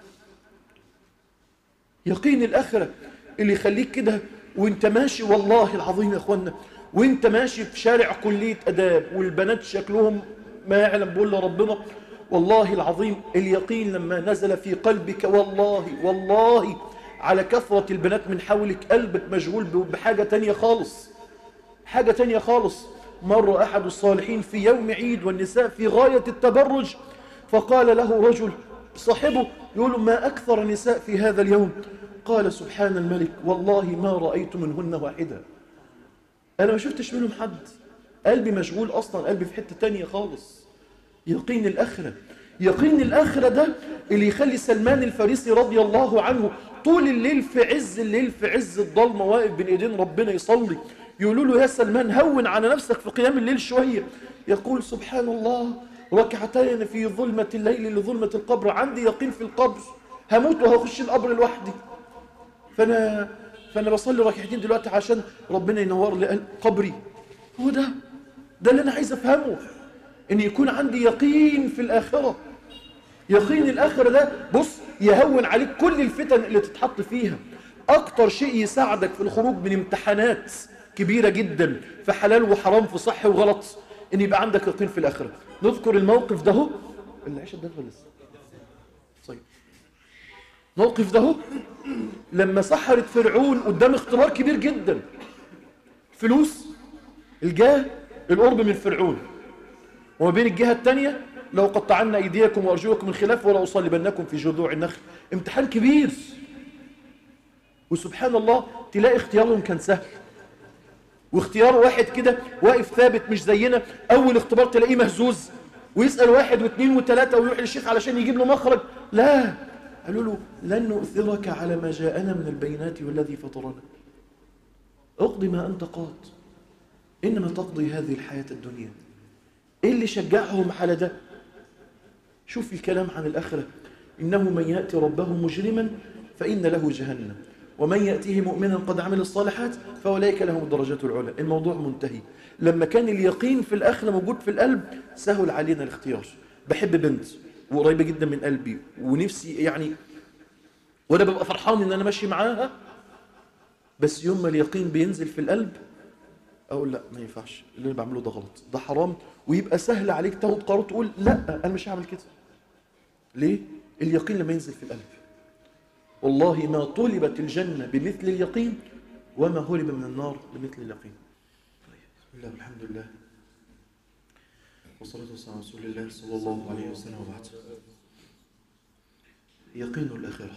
Speaker 1: يقين الآخرة اللي يخليك كده وانت ماشي والله العظيم يا اخوانا وانت ماشي في شارع كلية أداب والبنات شكلهم ما يعلم بقول ربنا والله العظيم اليقين لما نزل في قلبك والله والله على كثرة البنات من حولك قلبك مشغول بحاجة تانية خالص حاجة تانية خالص مر أحد الصالحين في يوم عيد والنساء في غاية التبرج فقال له رجل صاحبه يقول ما أكثر النساء في هذا اليوم قال سبحان الملك والله ما رأيت منهن واحدة أنا ما شفتش منهم حد قلبي مشغول أصلا قلبي في حتة تانية خالص يقين الآخرة يقين الآخرة ده اللي يخلي سلمان الفارسي رضي الله عنه طول الليل في عز الليل في عز الضلمة واقف بين ايدين ربنا يصلي يقولوا له يا سلمان هون على نفسك في قيام الليل شوية يقول سبحان الله ركعتين في ظلمة الليل لظلمة القبر عندي يقين في القبر هموت وهخش القبر لوحدي فأنا, فأنا بصلي ركعتين دلوقتي عشان ربنا ينور لي قبري هو ده ده اللي أنا عايز أفهمه إن يكون عندي يقين في الآخرة يقين الآخرة ده بص يهون عليك كل الفتن اللي تتحط فيها أكتر شيء يساعدك في الخروج من امتحانات كبيرة جدا في حلال وحرام في صح وغلط ان يبقى عندك يقين في الاخره نذكر الموقف ده هو العشاء ده ولا لسه طيب موقف ده هو لما سحرت فرعون قدام اختبار كبير جدا فلوس الجاه القرب من فرعون وما بين الجهه الثانيه لو قطعنا ايديكم وارجلكم من خلاف ولا اصلبنكم في جذوع النخل امتحان كبير وسبحان الله تلاقي اختيارهم كان سهل واختيار واحد كده واقف ثابت مش زينا اول اختبار تلاقيه مهزوز ويسأل واحد واثنين وثلاثة ويروح للشيخ علشان يجيب له مخرج لا قالوا له لن نؤثرك على ما جاءنا من البينات والذي فطرنا اقضي ما أنت قاض إنما تقضي هذه الحياة الدنيا إيه اللي شجعهم على ده شوف الكلام عن الآخرة إنه من يأتي ربه مجرما فإن له جهنم ومن يأتيه مؤمنا قد عمل الصالحات فأولئك لهم الدرجات العلى الموضوع منتهي لما كان اليقين في الآخرة موجود في القلب سهل علينا الاختيار بحب بنت وقريبة جدا من قلبي ونفسي يعني وأنا ببقى فرحان إن أنا ماشي معاها بس يوم ما اليقين بينزل في القلب أقول لا ما ينفعش اللي أنا بعمله ده غلط ده حرام ويبقى سهل عليك تاخد قرار تقول لا أنا مش هعمل كده ليه؟ اليقين لما ينزل في القلب والله ما طلبت الجنة بمثل اليقين وما هرب من النار بمثل اليقين طيب بسم الله والحمد لله والصلاة والسلام على رسول الله صلى الله عليه وسلم وبعد يقين الآخرة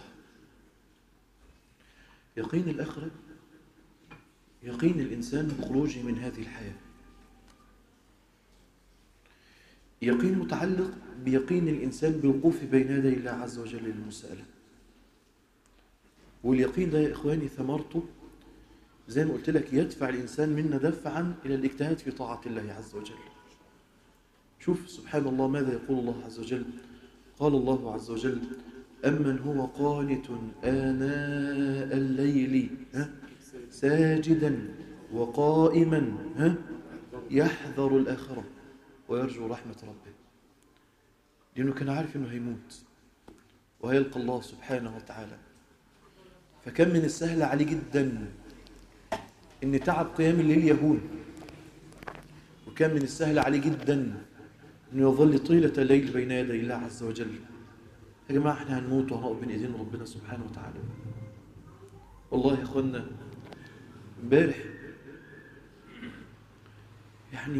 Speaker 1: يقين الآخرة يقين الإنسان بخروجه من هذه الحياة يقين متعلق بيقين الإنسان بوقوف بين يدي الله عز وجل للمسألة واليقين ده يا إخواني ثمرته زي ما قلت لك يدفع الإنسان منا دفعا إلى الاجتهاد في طاعة الله عز وجل شوف سبحان الله ماذا يقول الله عز وجل قال الله عز وجل أمن هو قانت آناء الليل ها ساجدا وقائما ها يحذر الآخرة ويرجو رحمة ربه لأنه كان عارف أنه هيموت وهيلقى الله سبحانه وتعالى فكم من السهل عليه جدا ان تعب قيام الليل يهون وكم من السهل عليه جدا انه يظل طيلة الليل بين يدي الله عز وجل يا جماعة احنا هنموت وهنقف بين ايدين ربنا سبحانه وتعالى والله يا اخوانا امبارح يعني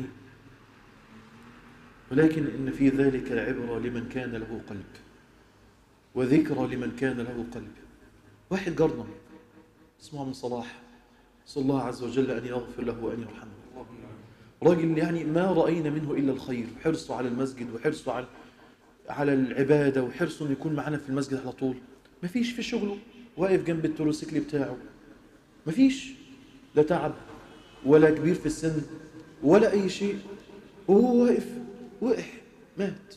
Speaker 1: ولكن إن في ذلك العبرة لمن كان له قلب وذكرى لمن كان له قلب واحد جارنا اسمه عم صلاح صلى الله عز وجل أن يغفر له وأن يرحمه راجل يعني ما رأينا منه إلا الخير وحرصه على المسجد وحرصه على على العبادة وحرصه أن يكون معنا في المسجد على طول مفيش في شغله واقف جنب التروسيكل بتاعه مفيش لا تعب ولا كبير في السن ولا أي شيء وهو واقف وقع مات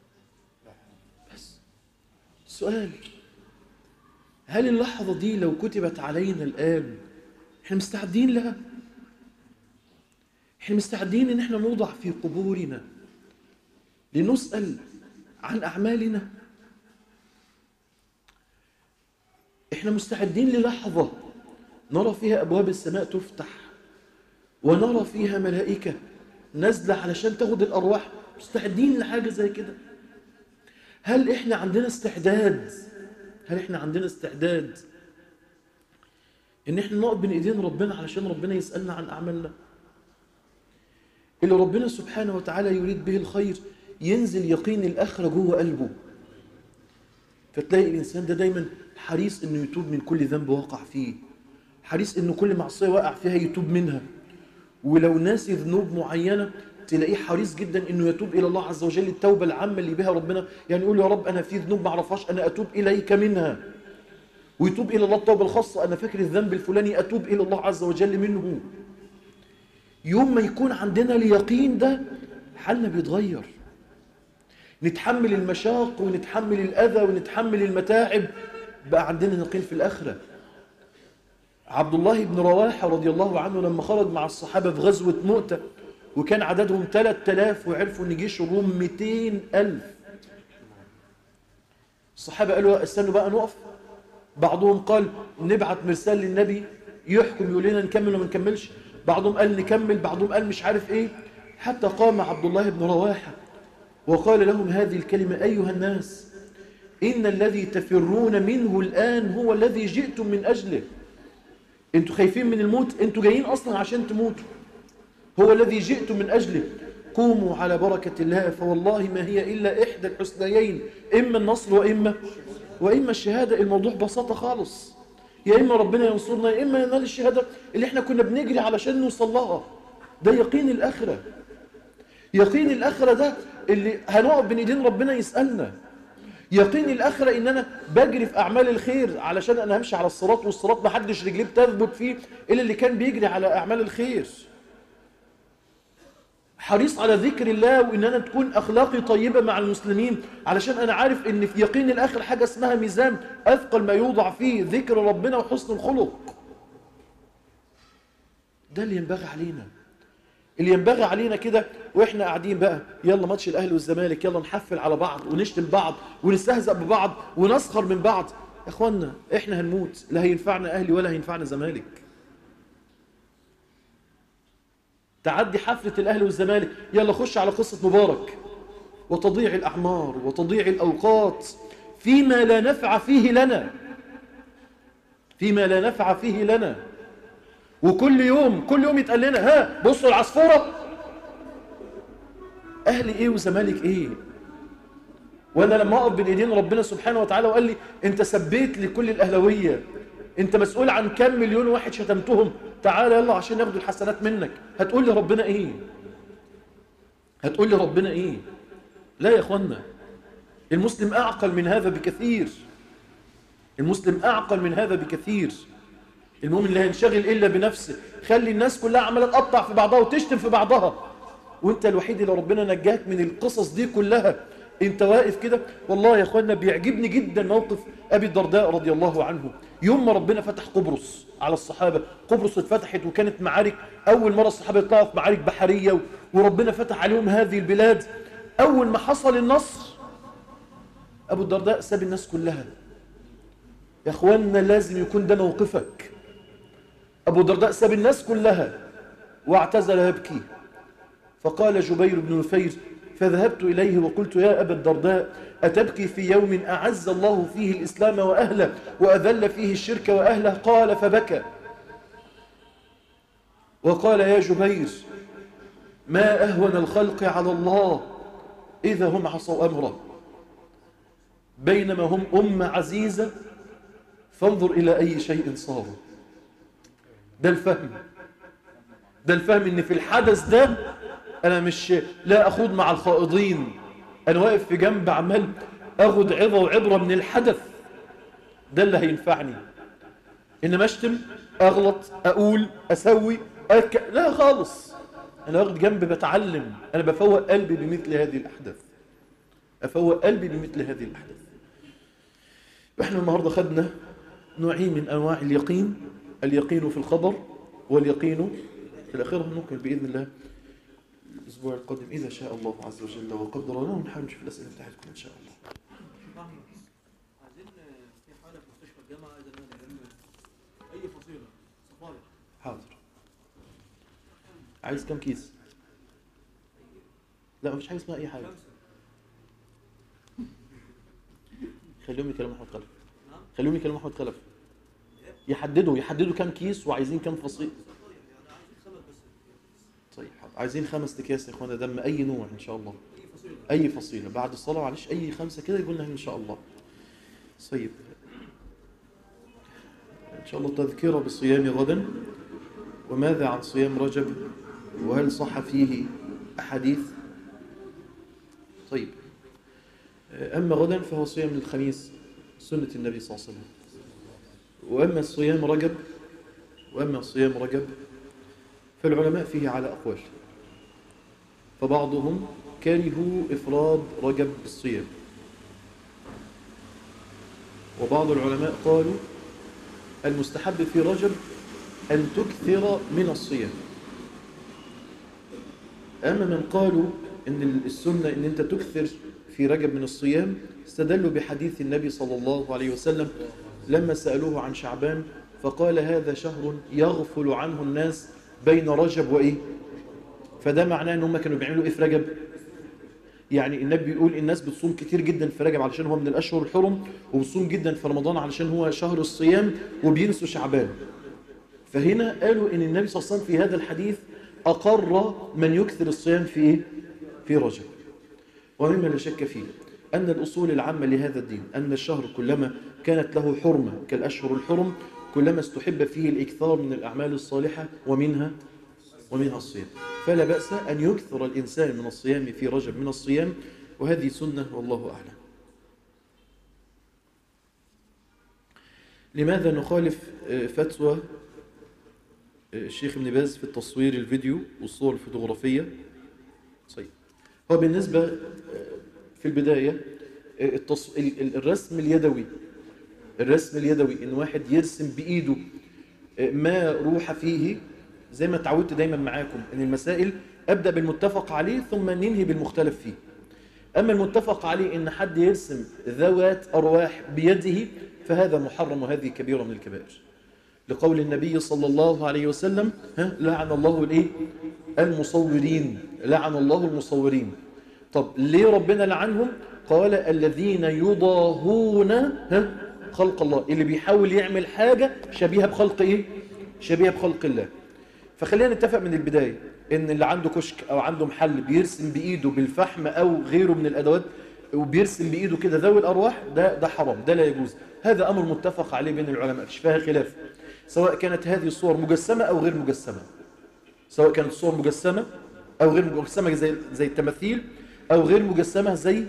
Speaker 1: بس السؤال هل اللحظة دي لو كتبت علينا الآن احنا مستعدين لها احنا مستعدين ان احنا نوضع في قبورنا لنسأل عن أعمالنا احنا مستعدين للحظة نرى فيها أبواب السماء تفتح ونرى فيها ملائكة نازلة علشان تاخد الأرواح مستعدين لحاجة زي كده هل احنا عندنا استعداد هل احنا عندنا استعداد ان احنا نقف بين ايدين ربنا علشان ربنا يسألنا عن أعمالنا اللي ربنا سبحانه وتعالى يريد به الخير ينزل يقين الآخرة جوه قلبه فتلاقي الإنسان ده دايما حريص إنه يتوب من كل ذنب وقع فيه حريص إنه كل معصية وقع فيها يتوب منها ولو ناسي ذنوب معينة تلاقيه حريص جدا إنه يتوب إلى الله عز وجل التوبة العامة اللي بها ربنا يعني يقول يا رب أنا في ذنوب ما اعرفهاش أنا أتوب إليك منها ويتوب إلى الله التوبة الخاصة أنا فاكر الذنب الفلاني أتوب إلى الله عز وجل منه يوم ما يكون عندنا اليقين ده حالنا بيتغير نتحمل المشاق ونتحمل الأذى ونتحمل المتاعب بقى عندنا يقين في الآخرة عبد الله بن رواحة رضي الله عنه لما خرج مع الصحابة في غزوة مؤتة وكان عددهم 3000 وعرفوا ان جيش الروم 200 ألف الصحابة قالوا استنوا بقى نقف بعضهم قال نبعت مرسال للنبي يحكم يقول لنا نكمل وما نكملش بعضهم قال نكمل بعضهم قال مش عارف ايه حتى قام عبد الله بن رواحة وقال لهم هذه الكلمة أيها الناس إن الذي تفرون منه الآن هو الذي جئتم من أجله انتوا خايفين من الموت انتوا جايين أصلا عشان تموتوا هو الذي جئتم من أجله قوموا على بركة الله فوالله ما هي إلا إحدى الحسنيين إما النصر وإما وإما الشهادة الموضوع بساطة خالص يا إما ربنا ينصرنا يا إما ينال الشهادة اللي احنا كنا بنجري علشان نوصل لها ده يقين الآخرة يقين الآخرة ده اللي هنقف بين ايدين ربنا يسألنا يقين الآخرة إن أنا بجري في أعمال الخير علشان أنا همشي على الصراط والصراط ما حدش رجليه بتثبت فيه إلا اللي كان بيجري على أعمال الخير حريص على ذكر الله وإن أنا تكون أخلاقي طيبة مع المسلمين علشان أنا عارف إن في يقين الآخر حاجة اسمها ميزان أثقل ما يوضع فيه ذكر ربنا وحسن الخلق ده اللي ينبغي علينا اللي ينبغي علينا كده واحنا قاعدين بقى يلا ماتش الاهلي والزمالك يلا نحفل على بعض ونشتم بعض ونستهزأ ببعض ونسخر من بعض يا اخوانا احنا هنموت لا هينفعنا اهلي ولا هينفعنا زمالك تعدي حفلة الاهلي والزمالك يلا خش على قصة مبارك وتضيع الاعمار وتضيع الاوقات فيما لا نفع فيه لنا فيما لا نفع فيه لنا وكل يوم كل يوم يتقال لنا ها بصوا العصفورة أهلي إيه وزمالك إيه وأنا لما أقف بين إيدين ربنا سبحانه وتعالى وقال لي أنت سبيت لكل الأهلوية أنت مسؤول عن كم مليون واحد شتمتهم تعالى يلا عشان ياخدوا الحسنات منك هتقول لي ربنا إيه هتقول لي ربنا إيه لا يا أخوانا المسلم أعقل من هذا بكثير المسلم أعقل من هذا بكثير المؤمن لا ينشغل إلا بنفسه خلي الناس كلها عمالة تقطع في بعضها وتشتم في بعضها وانت الوحيد اللي ربنا نجاك من القصص دي كلها انت واقف كده والله يا اخوانا بيعجبني جدا موقف ابي الدرداء رضي الله عنه يوم ما ربنا فتح قبرص على الصحابة قبرص اتفتحت وكانت معارك اول مرة الصحابة يطلعوا في معارك بحرية وربنا فتح عليهم هذه البلاد اول ما حصل النصر ابو الدرداء ساب الناس كلها يا اخوانا لازم يكون ده موقفك أبو درداء ساب الناس كلها واعتزل يبكي فقال جبير بن نفير فذهبت إليه وقلت يا أبا الدرداء أتبكي في يوم أعز الله فيه الإسلام وأهله وأذل فيه الشرك وأهله قال فبكى وقال يا جبير ما أهون الخلق على الله إذا هم عصوا أمره بينما هم أمة عزيزة فانظر إلى أي شيء صاروا ده الفهم ده الفهم إن في الحدث ده أنا مش لا أخوض مع الخائضين أنا واقف في جنب عمال أخذ عظة وعبرة من الحدث ده اللي هينفعني إنما أشتم أغلط أقول أسوي أك... لا خالص أنا واخد جنب بتعلم أنا بفوق قلبي بمثل هذه الأحداث أفوق قلبي بمثل هذه الأحداث إحنا النهاردة خدنا نوعين من أنواع اليقين اليقين في الخبر واليقين في الأخير نكمل بإذن الله الأسبوع القادم إذا شاء الله عز وجل وقدر لنا ونحاول نشوف الأسئلة بتاعتكم إن شاء الله
Speaker 2: عايزين في حالة في مستشفى الجامعة إذا ما أي فصيلة صفاري
Speaker 1: حاضر عايز كم كيس لا مفيش حاجة اسمها أي حاجة
Speaker 2: خمسة
Speaker 1: خليهم يكلموا أحمد خلف
Speaker 2: نعم
Speaker 1: خليهم يكلموا أحمد خلف يحددوا يحددوا كم كيس وعايزين كم فصيل
Speaker 2: صفاري يعني عايزين خمس بس
Speaker 1: طيب حاضر. عايزين خمس أكياس يا إخوانا دم أي نوع إن شاء الله
Speaker 2: أي فصيلة
Speaker 1: أي فصيلة بعد الصلاة معلش أي خمسة كده يقول لنا إن شاء الله طيب إن شاء الله تذكرة بالصيام غدا وماذا عن صيام رجب وهل صح فيه أحاديث طيب أما غدا فهو صيام الخميس سنة النبي صلى الله عليه وسلم وأما الصيام رجب وأما صيام رجب فالعلماء فيه على أقوال فبعضهم كرهوا إفراد رجب بالصيام وبعض العلماء قالوا المستحب في رجب أن تكثر من الصيام أما من قالوا أن السنة أن أنت تكثر في رجب من الصيام استدلوا بحديث النبي صلى الله عليه وسلم لما سألوه عن شعبان فقال هذا شهر يغفل عنه الناس بين رجب وإيه فده معناه أنهم كانوا بيعملوا إيه في رجب يعني النبي بيقول الناس بتصوم كتير جدا في رجب علشان هو من الأشهر الحرم وبتصوم جدا في رمضان علشان هو شهر الصيام وبينسوا شعبان فهنا قالوا ان النبي صلى الله عليه وسلم في هذا الحديث أقر من يكثر الصيام في إيه؟ في رجب ومما لا شك فيه أن الأصول العامة لهذا الدين أن الشهر كلما كانت له حرمة كالأشهر الحرم كلما استحب فيه الإكثار من الأعمال الصالحة ومنها ومنها الصيام فلا بأس أن يكثر الإنسان من الصيام في رجب من الصيام وهذه سنة والله أعلم لماذا نخالف آه، فتوى آه، الشيخ ابن باز في التصوير الفيديو والصور الفوتوغرافية طيب هو بالنسبة آه، في البداية آه، التص... ال- ال- الرسم اليدوي الرسم اليدوي ان واحد يرسم بايده آه، ما روح فيه زي ما اتعودت دايما معاكم ان المسائل ابدا بالمتفق عليه ثم ننهي بالمختلف فيه اما المتفق عليه ان حد يرسم ذوات ارواح بيده فهذا محرم وهذه كبيره من الكبائر لقول النبي صلى الله عليه وسلم ها لعن الله الايه المصورين لعن الله المصورين طب ليه ربنا لعنهم قال الذين يضاهون ها خلق الله اللي بيحاول يعمل حاجة شبيهة بخلق ايه شبيهة بخلق الله فخلينا نتفق من البداية ان اللي عنده كشك او عنده محل بيرسم بايده بالفحم او غيره من الادوات وبيرسم بايده كده ذوي الارواح ده ده حرام ده لا يجوز هذا امر متفق عليه بين العلماء مش فيها خلاف سواء كانت هذه الصور مجسمة او غير مجسمة سواء كانت الصور مجسمة او غير مجسمة زي زي التماثيل او غير مجسمة زي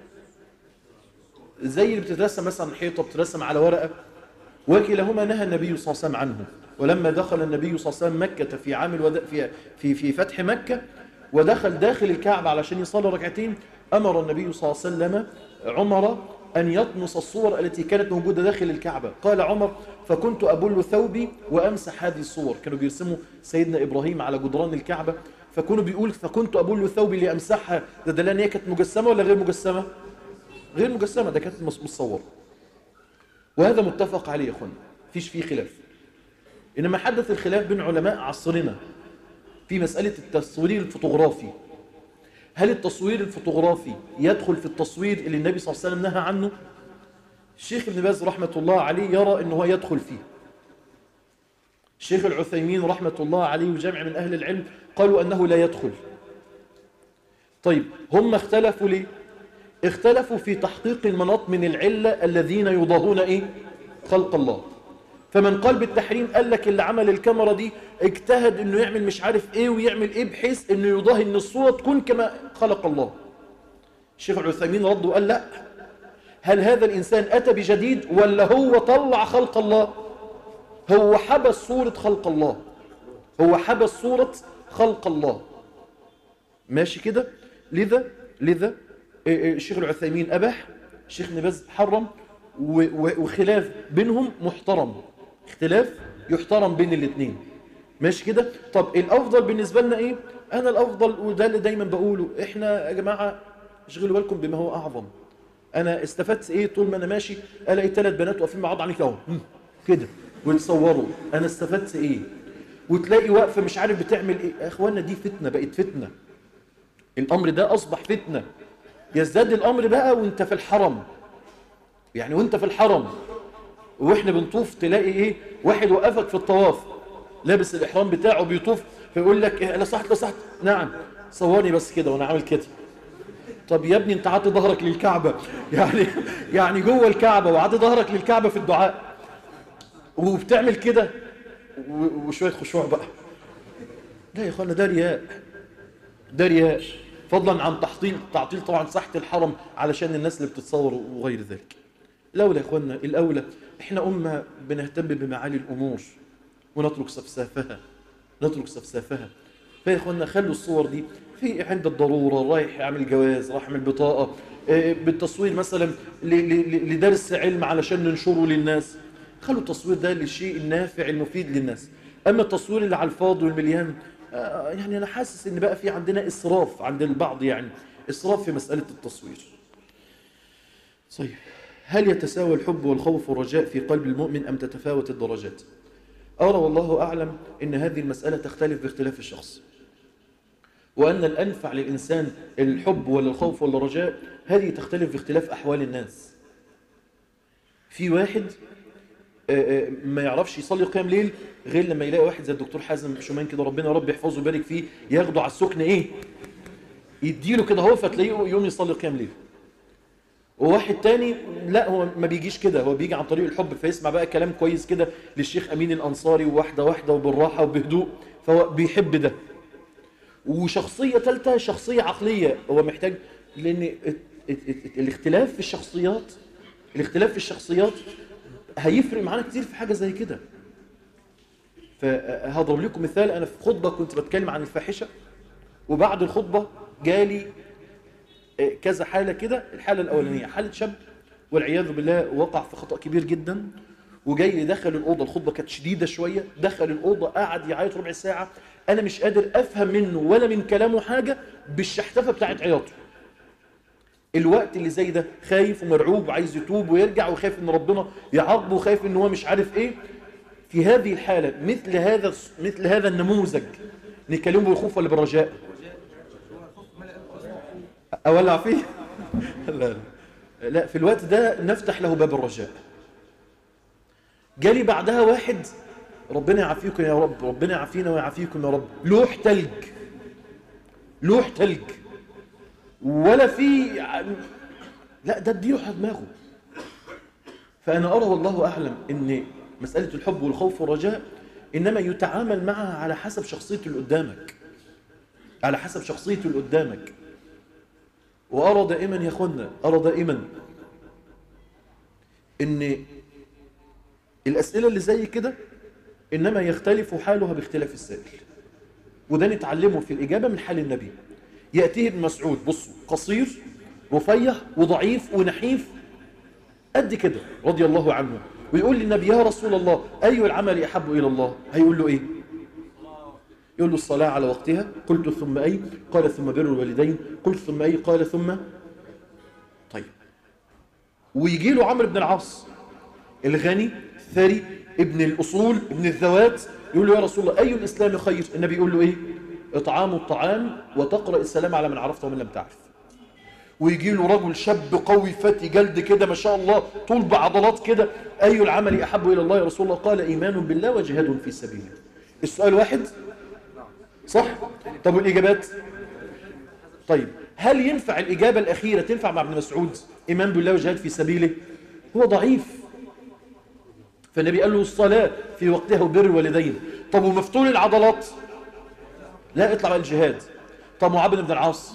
Speaker 1: زي اللي بتترسم مثلا حيطة بتترسم على ورقة وكلاهما نهى النبي صلى الله عليه وسلم عنه ولما دخل النبي صلى الله عليه وسلم مكة في عام الوداع في في في فتح مكة ودخل داخل الكعبة علشان يصلي ركعتين أمر النبي صلى الله عليه وسلم عمر أن يطمس الصور التي كانت موجودة داخل الكعبة قال عمر فكنت أبل ثوبي وأمسح هذه الصور كانوا بيرسموا سيدنا إبراهيم على جدران الكعبة فكانوا بيقول فكنت أبل ثوبي لأمسحها ده دلالة ان هي كانت مجسمة ولا غير مجسمة غير مجسمة ده كانت مص- مصورة وهذا متفق عليه يا اخوانا مفيش فيه خلاف انما حدث الخلاف بين علماء عصرنا في مسألة التصوير الفوتوغرافي هل التصوير الفوتوغرافي يدخل في التصوير اللي النبي صلى الله عليه وسلم نهى عنه الشيخ ابن باز رحمة الله عليه يرى انه هو يدخل فيه الشيخ العثيمين رحمة الله عليه وجمع من أهل العلم قالوا أنه لا يدخل طيب هم اختلفوا ليه اختلفوا في تحقيق المناط من العلة الذين يضاهون ايه خلق الله فمن قال بالتحريم قال لك اللي عمل الكاميرا دي اجتهد انه يعمل مش عارف ايه ويعمل ايه بحيث انه يضاهي ان الصورة تكون كما خلق الله الشيخ العثيمين رد وقال لا هل هذا الإنسان أتى بجديد ولا هو طلع خلق الله هو حبس صورة خلق الله هو حبس صورة خلق الله ماشي كده لذا لذا إيه إيه الشيخ العثيمين أباح الشيخ نباز حرم و- و- وخلاف بينهم محترم اختلاف يحترم بين الاثنين ماشي كده طب الافضل بالنسبه لنا ايه انا الافضل وده اللي دايما بقوله احنا يا جماعه اشغلوا بالكم بما هو اعظم انا استفدت ايه طول ما انا ماشي الاقي ثلاث بنات واقفين مع بعض عليك اهو هم، كده ويتصوروا انا استفدت ايه وتلاقي واقفه مش عارف بتعمل ايه يا اخوانا دي فتنه بقت فتنه الامر ده اصبح فتنه يزداد الامر بقى وانت في الحرم يعني وانت في الحرم واحنا بنطوف تلاقي ايه واحد وقفك في الطواف لابس الاحرام بتاعه بيطوف فيقول لك إيه لا صحت لا صحت نعم صورني بس كده وانا عامل كده طب يا ابني انت عاطي ظهرك للكعبه يعني يعني جوه الكعبه وعاطي ظهرك للكعبه في الدعاء وبتعمل كده و- وشويه خشوع بقى لا يا اخوانا ده رياء ده رياء فضلا عن تعطيل تعطيل طبعا ساحه الحرم علشان الناس اللي بتتصور وغير ذلك الاولى يا اخوانا الاولى احنا امه بنهتم بمعالي الامور ونترك سفسافها نترك سفسافها فيا اخوانا خلوا الصور دي في عند الضروره رايح يعمل جواز رايح يعمل بطاقه آه، بالتصوير مثلا ل- ل- لدرس علم علشان ننشره للناس خلوا التصوير ده للشيء النافع المفيد للناس اما التصوير اللي على الفاضي والمليان آه، يعني انا حاسس ان بقى في عندنا اسراف عند البعض يعني اسراف في مساله التصوير طيب هل يتساوى الحب والخوف والرجاء في قلب المؤمن أم تتفاوت الدرجات أرى والله أعلم أن هذه المسألة تختلف باختلاف الشخص وأن الأنفع للإنسان الحب ولا الخوف ولا الرجاء هذه تختلف باختلاف أحوال الناس في واحد آه، آه، ما يعرفش يصلي قيام ليل غير لما يلاقي واحد زي الدكتور حازم شومان كده ربنا يا رب يحفظه ويبارك فيه ياخده على السكن ايه يديله كده هو فتلاقيه يوم يصلي قيام ليل وواحد تاني لا هو ما بيجيش كده هو بيجي عن طريق الحب فيسمع بقى كلام كويس كده للشيخ امين الانصاري وواحده واحده وبالراحه وبهدوء فهو بيحب ده وشخصيه ثالثه شخصيه عقليه هو محتاج لان ات- ات- ات- الاختلاف في الشخصيات الاختلاف في الشخصيات هيفرق معانا كتير في حاجه زي كده فهضرب لكم مثال انا في خطبه كنت بتكلم عن الفاحشه وبعد الخطبه جالي كذا حالة كده الحالة الأولانية حالة شاب والعياذ بالله وقع في خطأ كبير جدا وجاي دخل الأوضة الخطبة كانت شديدة شوية دخل الأوضة قعد يعيط ربع ساعة أنا مش قادر أفهم منه ولا من كلامه حاجة بالشحتفة بتاعت عياطه الوقت اللي زي ده خايف ومرعوب وعايز يتوب ويرجع وخايف ان ربنا يعاقبه وخايف ان هو مش عارف ايه في هذه الحالة مثل هذا مثل هذا النموذج نكلمه بالخوف ولا بالرجاء أولع فيه لا لا لا في الوقت ده نفتح له باب الرجاء جالي بعدها واحد ربنا يعافيكم يا رب ربنا يعافينا ويعافيكم يا رب لوح تلج لوح تلج ولا في لا ده اديله على دماغه فأنا أرى والله أعلم أن مسألة الحب والخوف والرجاء إنما يتعامل معها على حسب شخصية اللي قدامك على حسب شخصية اللي قدامك وأرى دائما يا أخوانا أرى دائما إن الأسئلة اللي زي كده إنما يختلف حالها باختلاف السائل وده نتعلمه في الإجابة من حال النبي يأتيه ابن مسعود بصوا قصير رفيع وضعيف ونحيف قد كده رضي الله عنه ويقول للنبي يا رسول الله أي العمل أحب إلى الله هيقول له إيه يقول له الصلاة على وقتها قلت ثم أي قال ثم بر الوالدين قلت ثم أي قال ثم طيب ويجي له عمرو بن العاص الغني الثري ابن الأصول ابن الذوات يقول له يا رسول الله أي الإسلام خير النبي يقول له إيه إطعام الطعام وتقرأ السلام على من عرفت ومن لم تعرف ويجي له رجل شاب قوي فتي جلد كده ما شاء الله طول بعضلات كده أي العمل أحب إلى الله يا رسول الله قال إيمان بالله وجهاد في سبيله السؤال واحد صح طب والإجابات طيب هل ينفع الإجابة الأخيرة تنفع مع ابن مسعود إيمان بالله وجهاد في سبيله هو ضعيف فالنبي قال له الصلاة في وقتها وبر الوالدين طب ومفتول العضلات لا اطلع بقى الجهاد طب معاذ بن العاص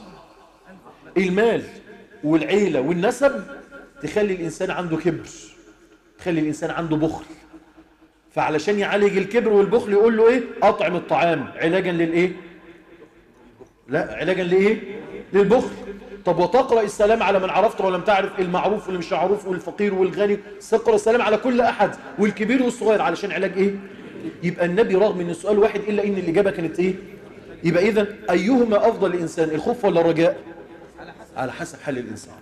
Speaker 1: المال والعيلة والنسب تخلي الإنسان عنده كبر تخلي الإنسان عنده بخل فعلشان يعالج الكبر والبخل يقول له إيه أطعم الطعام علاجا للإيه لا علاجا لإيه للبخل طب وتقرأ السلام على من عرفت ولم تعرف المعروف واللي مش معروف والفقير والغني تقرأ السلام على كل أحد والكبير والصغير علشان علاج إيه يبقى النبي رغم ان السؤال واحد إلا إن الإجابة كانت إيه يبقى إذن أيهما أفضل الإنسان الخوف ولا الرجاء على حسب حال الإنسان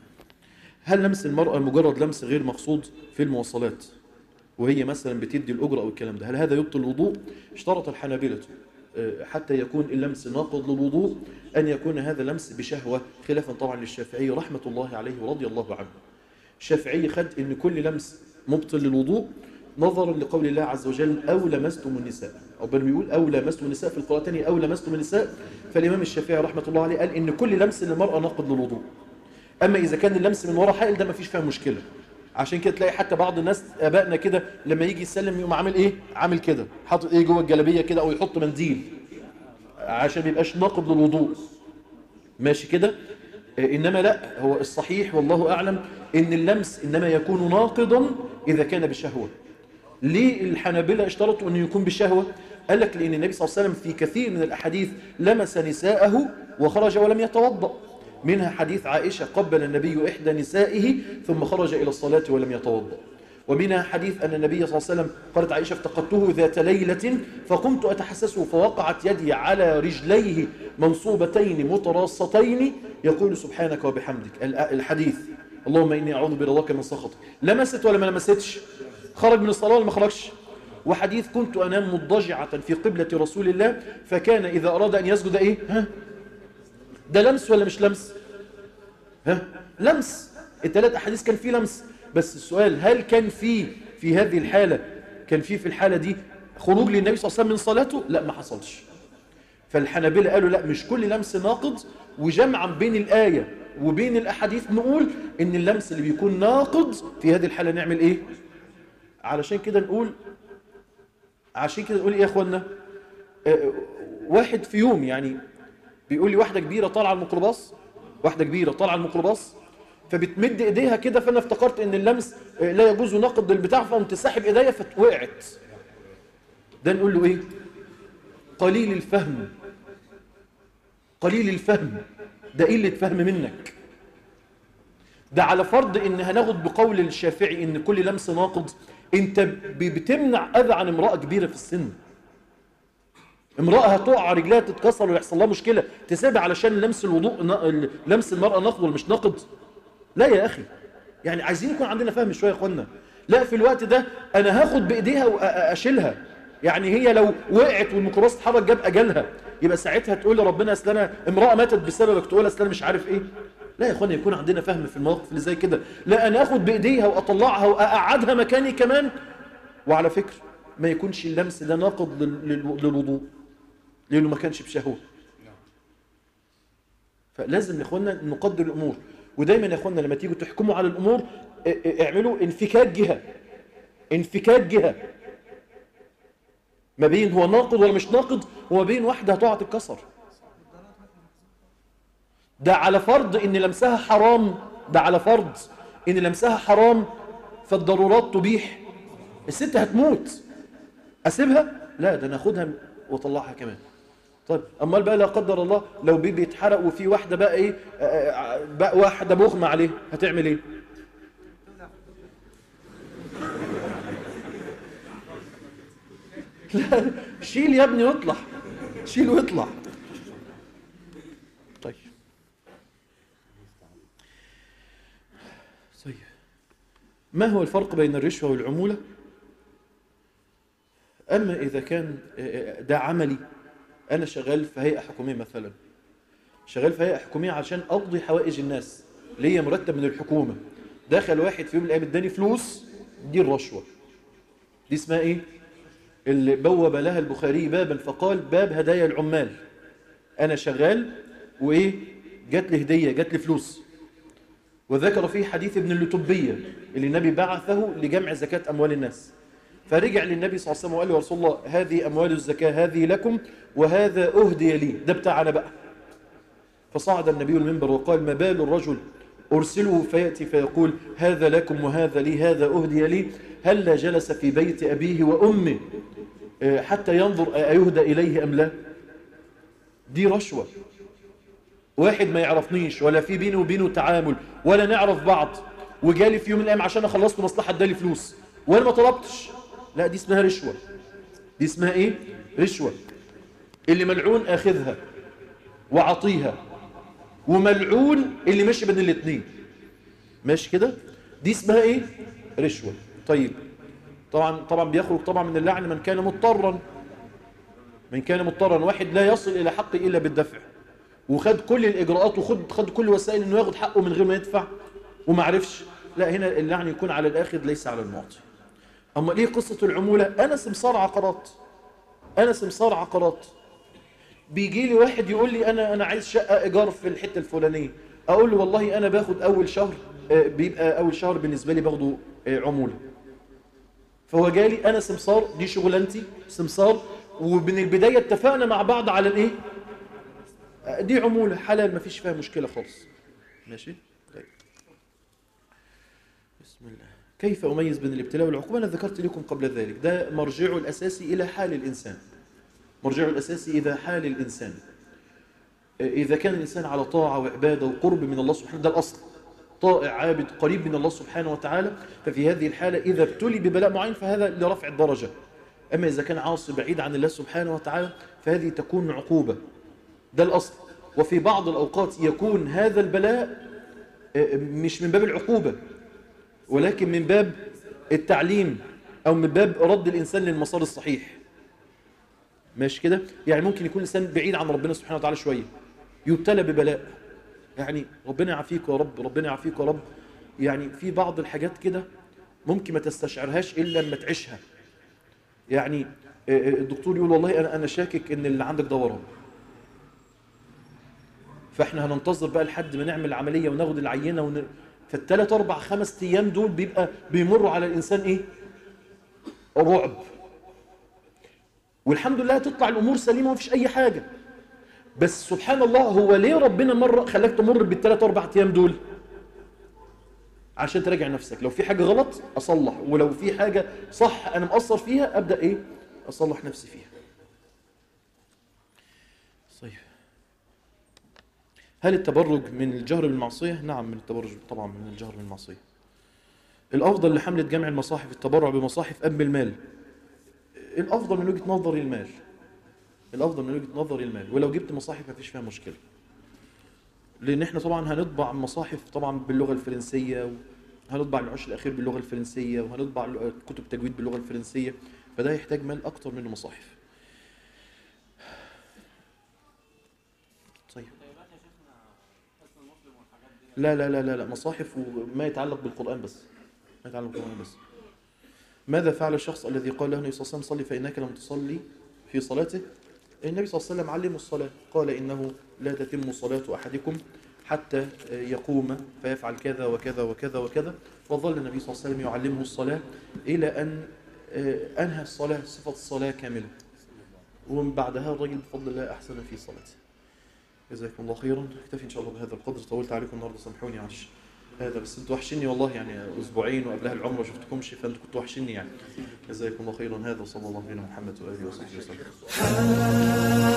Speaker 1: هل لمس المرأة مجرد لمس غير مقصود في المواصلات وهي مثلا بتدي الأجرة أو الكلام ده هل هذا يبطل الوضوء اشترط الحنابلة آه، حتى يكون اللمس ناقض للوضوء أن يكون هذا لمس بشهوة خلافا طبعا للشافعي رحمة الله عليه ورضي الله عنه الشافعي خد أن كل لمس مبطل للوضوء نظرا لقول الله عز وجل أو لمستم النساء أو بل بيقول أو لمستم النساء في القراءة الثانية أو لمستم النساء فالإمام الشافعي رحمة الله عليه قال إن كل لمس للمرأة ناقض للوضوء أما إذا كان اللمس من وراء حائل ده ما فيش فيها مشكلة عشان كده تلاقي حتى بعض الناس ابائنا كده لما يجي يسلم يقوم عامل ايه عامل كده حاطط ايه جوه الجلابيه كده او يحط منديل عشان ما يبقاش ناقض للوضوء ماشي كده آه، انما لا هو الصحيح والله اعلم ان اللمس انما يكون ناقضا اذا كان بشهوه ليه الحنابلة اشترطوا أنه يكون بالشهوة قال لك لأن النبي صلى الله عليه وسلم في كثير من الأحاديث لمس نساءه وخرج ولم يتوضأ منها حديث عائشة قبل النبي إحدى نسائه ثم خرج إلى الصلاة ولم يتوضأ ومنها حديث أن النبي صلى الله عليه وسلم قالت عائشة افتقدته ذات ليلة فقمت أتحسسه فوقعت يدي على رجليه منصوبتين متراصتين يقول سبحانك وبحمدك الحديث اللهم إني أعوذ برضاك من سخطك لمست ولا ما لمستش خرج من الصلاة ولا ما خرجش وحديث كنت أنام مضجعة في قبلة رسول الله فكان إذا أراد أن يسجد إيه ها ده لمس ولا مش لمس ها لمس الثلاث أحاديث كان فيه لمس بس السؤال هل كان فيه في هذه الحالة كان فيه في الحالة دي خروج للنبي صلى الله عليه وسلم من صلاته لا ما حصلش فالحنابلة قالوا لا مش كل لمس ناقض وجمعا بين الآية وبين الأحاديث نقول إن اللمس اللي بيكون ناقض في هذه الحالة نعمل إيه علشان كده نقول عشان كده نقول ايه يا اخوانا آه، واحد في يوم يعني بيقول لي واحده كبيره طالعه الميكروباص واحده كبيره طالعه الميكروباص فبتمد ايديها كده فانا افتكرت ان اللمس آه، لا يجوز نقد البتاع فقمت ساحب ايديا فوقعت ده نقول له ايه قليل الفهم قليل الفهم ده قله فهم منك ده على فرض ان هناخد بقول الشافعي ان كل لمس ناقض انت ب- بتمنع اذى عن امرأة كبيرة في السن امرأة هتقع رجلها تتكسر ويحصل لها مشكلة تسيبها علشان لمس الوضوء نا- لمس المرأة ناقض ولا مش ناقض لا يا اخي يعني عايزين يكون عندنا فهم شوية يا اخوانا لا في الوقت ده انا هاخد بايديها واشيلها يعني هي لو وقعت والميكروباص اتحرك جاب اجلها يبقى ساعتها تقول لربنا اصل انا امراه ماتت بسببك تقول اصل انا مش عارف ايه لا يا اخوانا يكون عندنا فهم في المواقف اللي زي كده لا انا اخد بايديها واطلعها واقعدها مكاني كمان وعلى فكره ما يكونش اللمس ده ناقض لل- لل- للوضوء لانه ما كانش بشهوه فلازم يا اخوانا نقدر الامور ودايما يا اخوانا لما تيجوا تحكموا على الامور ا- ا- اعملوا انفكاك جهه انفكاك جهه ما بين هو ناقض ولا مش ناقض وما بين واحده هتقع تتكسر ده على فرض ان لمسها حرام ده على فرض ان لمسها حرام فالضرورات تبيح الست هتموت اسيبها لا ده انا اخدها واطلعها كمان طيب امال بقى لا قدر الله لو بيبي اتحرق وفي واحده بقى ايه آه، آه، بقى واحده مغمى عليه هتعمل ايه لا شيل يا ابني واطلع شيل واطلع طيب طيب ما هو الفرق بين الرشوة والعمولة أما إذا كان ده عملي أنا شغال في هيئة حكومية مثلا شغال في هيئه حكوميه عشان اقضي حوائج الناس ليا مرتب من الحكومه دخل واحد في يوم من الايام اداني فلوس دي الرشوه دي اسمها ايه اللي بوب لها البخاري بابا فقال باب هدايا العمال انا شغال وايه جات لي هديه جات لي فلوس وذكر فيه حديث ابن اللتبيه اللي النبي بعثه لجمع زكاه اموال الناس فرجع للنبي صلى الله عليه وسلم وقال له يا رسول الله هذه اموال الزكاه هذه لكم وهذا اهدي لي ده بتاعنا بقى فصعد النبي المنبر وقال ما بال الرجل أرسله فيأتي فيقول هذا لكم وهذا لي هذا أهدي لي هل جلس في بيت أبيه وأمه آه، حتى ينظر أيهدى إليه أم لا دي رشوة واحد ما يعرفنيش ولا في بيني وبينه تعامل ولا نعرف بعض وجالي في يوم من الأيام عشان أخلص له مصلحة ادالي فلوس وأنا ما طلبتش لا دي اسمها رشوة دي اسمها إيه رشوة اللي ملعون آخذها وعطيها وملعون اللي ماشي بين الاثنين ماشي كده دي اسمها ايه رشوه طيب طبعا طبعا بيخرج طبعا من اللعن من كان مضطرا من كان مضطرا واحد لا يصل الى حقه الا بالدفع وخد كل الاجراءات وخد خد كل وسائل انه ياخد حقه من غير ما يدفع وما عرفش لا هنا اللعن يكون على الاخذ ليس على المعطي اما ليه قصه العموله انا سمسار عقارات انا سمسار عقارات بيجي لي واحد يقول لي انا انا عايز شقه ايجار في الحته الفلانيه اقول له والله انا باخد اول شهر آه، بيبقى اول شهر بالنسبه لي باخده آه، عموله فهو جالي انا سمسار دي شغلانتي سمسار ومن البدايه اتفقنا مع بعض على الايه آه، دي عموله حلال مفيش فيها مشكله خالص ماشي طيب بسم الله كيف اميز بين الابتلاء والعقوبه انا ذكرت لكم قبل ذلك ده مرجعه الاساسي الى حال الانسان مرجعه الأساسي إذا حال الإنسان إذا كان الإنسان على طاعة وعبادة وقرب من الله سبحانه ده الأصل طائع عابد قريب من الله سبحانه وتعالى ففي هذه الحالة إذا ابتلي ببلاء معين فهذا لرفع الدرجة أما إذا كان عاصي بعيد عن الله سبحانه وتعالى فهذه تكون عقوبة ده الأصل وفي بعض الأوقات يكون هذا البلاء مش من باب العقوبة ولكن من باب التعليم أو من باب رد الإنسان للمسار الصحيح ماشي كده يعني ممكن يكون الانسان بعيد عن ربنا سبحانه وتعالى شويه يبتلى ببلاء يعني ربنا يعافيك يا رب ربنا يعافيك يا رب يعني في بعض الحاجات كده ممكن ما تستشعرهاش الا لما تعيشها يعني الدكتور يقول والله انا انا شاكك ان اللي عندك دوران فاحنا هننتظر بقى لحد ما نعمل العمليه وناخد العينه ون... فالثلاث اربع خمس ايام دول بيبقى بيمروا على الانسان ايه رعب والحمد لله تطلع الامور سليمه ومفيش اي حاجه بس سبحان الله هو ليه ربنا مره خلاك تمر بالثلاث اربع ايام دول عشان تراجع نفسك لو في حاجه غلط اصلح ولو في حاجه صح انا مقصر فيها ابدا ايه اصلح نفسي فيها طيب هل التبرج من الجهر بالمعصيه نعم من التبرج طبعا من الجهر بالمعصيه الافضل لحمله جمع المصاحف التبرع بمصاحف ام بالمال الافضل من وجهه نظري المال الافضل من وجهه نظري المال ولو جبت مصاحف مفيش فيها مشكله لان احنا طبعا هنطبع مصاحف طبعا باللغه الفرنسيه وهنطبع العشر الاخير باللغه الفرنسيه وهنطبع كتب تجويد باللغه الفرنسيه فده يحتاج مال اكتر من المصاحف طيب لا لا لا لا لا مصاحف وما يتعلق بالقران بس ما يتعلق بالقران بس ماذا فعل الشخص الذي قال له النبي صلى الله عليه وسلم صلي فإنك لم تصلي في صلاته النبي صلى الله عليه وسلم علمه الصلاة قال إنه لا تتم صلاة أحدكم حتى يقوم فيفعل كذا وكذا وكذا وكذا وظل النبي صلى الله عليه وسلم يعلمه الصلاة إلى أن أنهى الصلاة صفة الصلاة كاملة ومن بعدها الرجل بفضل الله أحسن في صلاته جزاكم الله خيرا اكتفي إن شاء الله بهذا القدر طولت عليكم النهارده سامحوني عش هذا بس انتوا وحشني والله يعني اسبوعين وقبلها العمره ما شفتكمش فانتوا كنتوا وحشني يعني جزاكم الله خيرا هذا وصلى الله على محمد واله وصحبه وسلم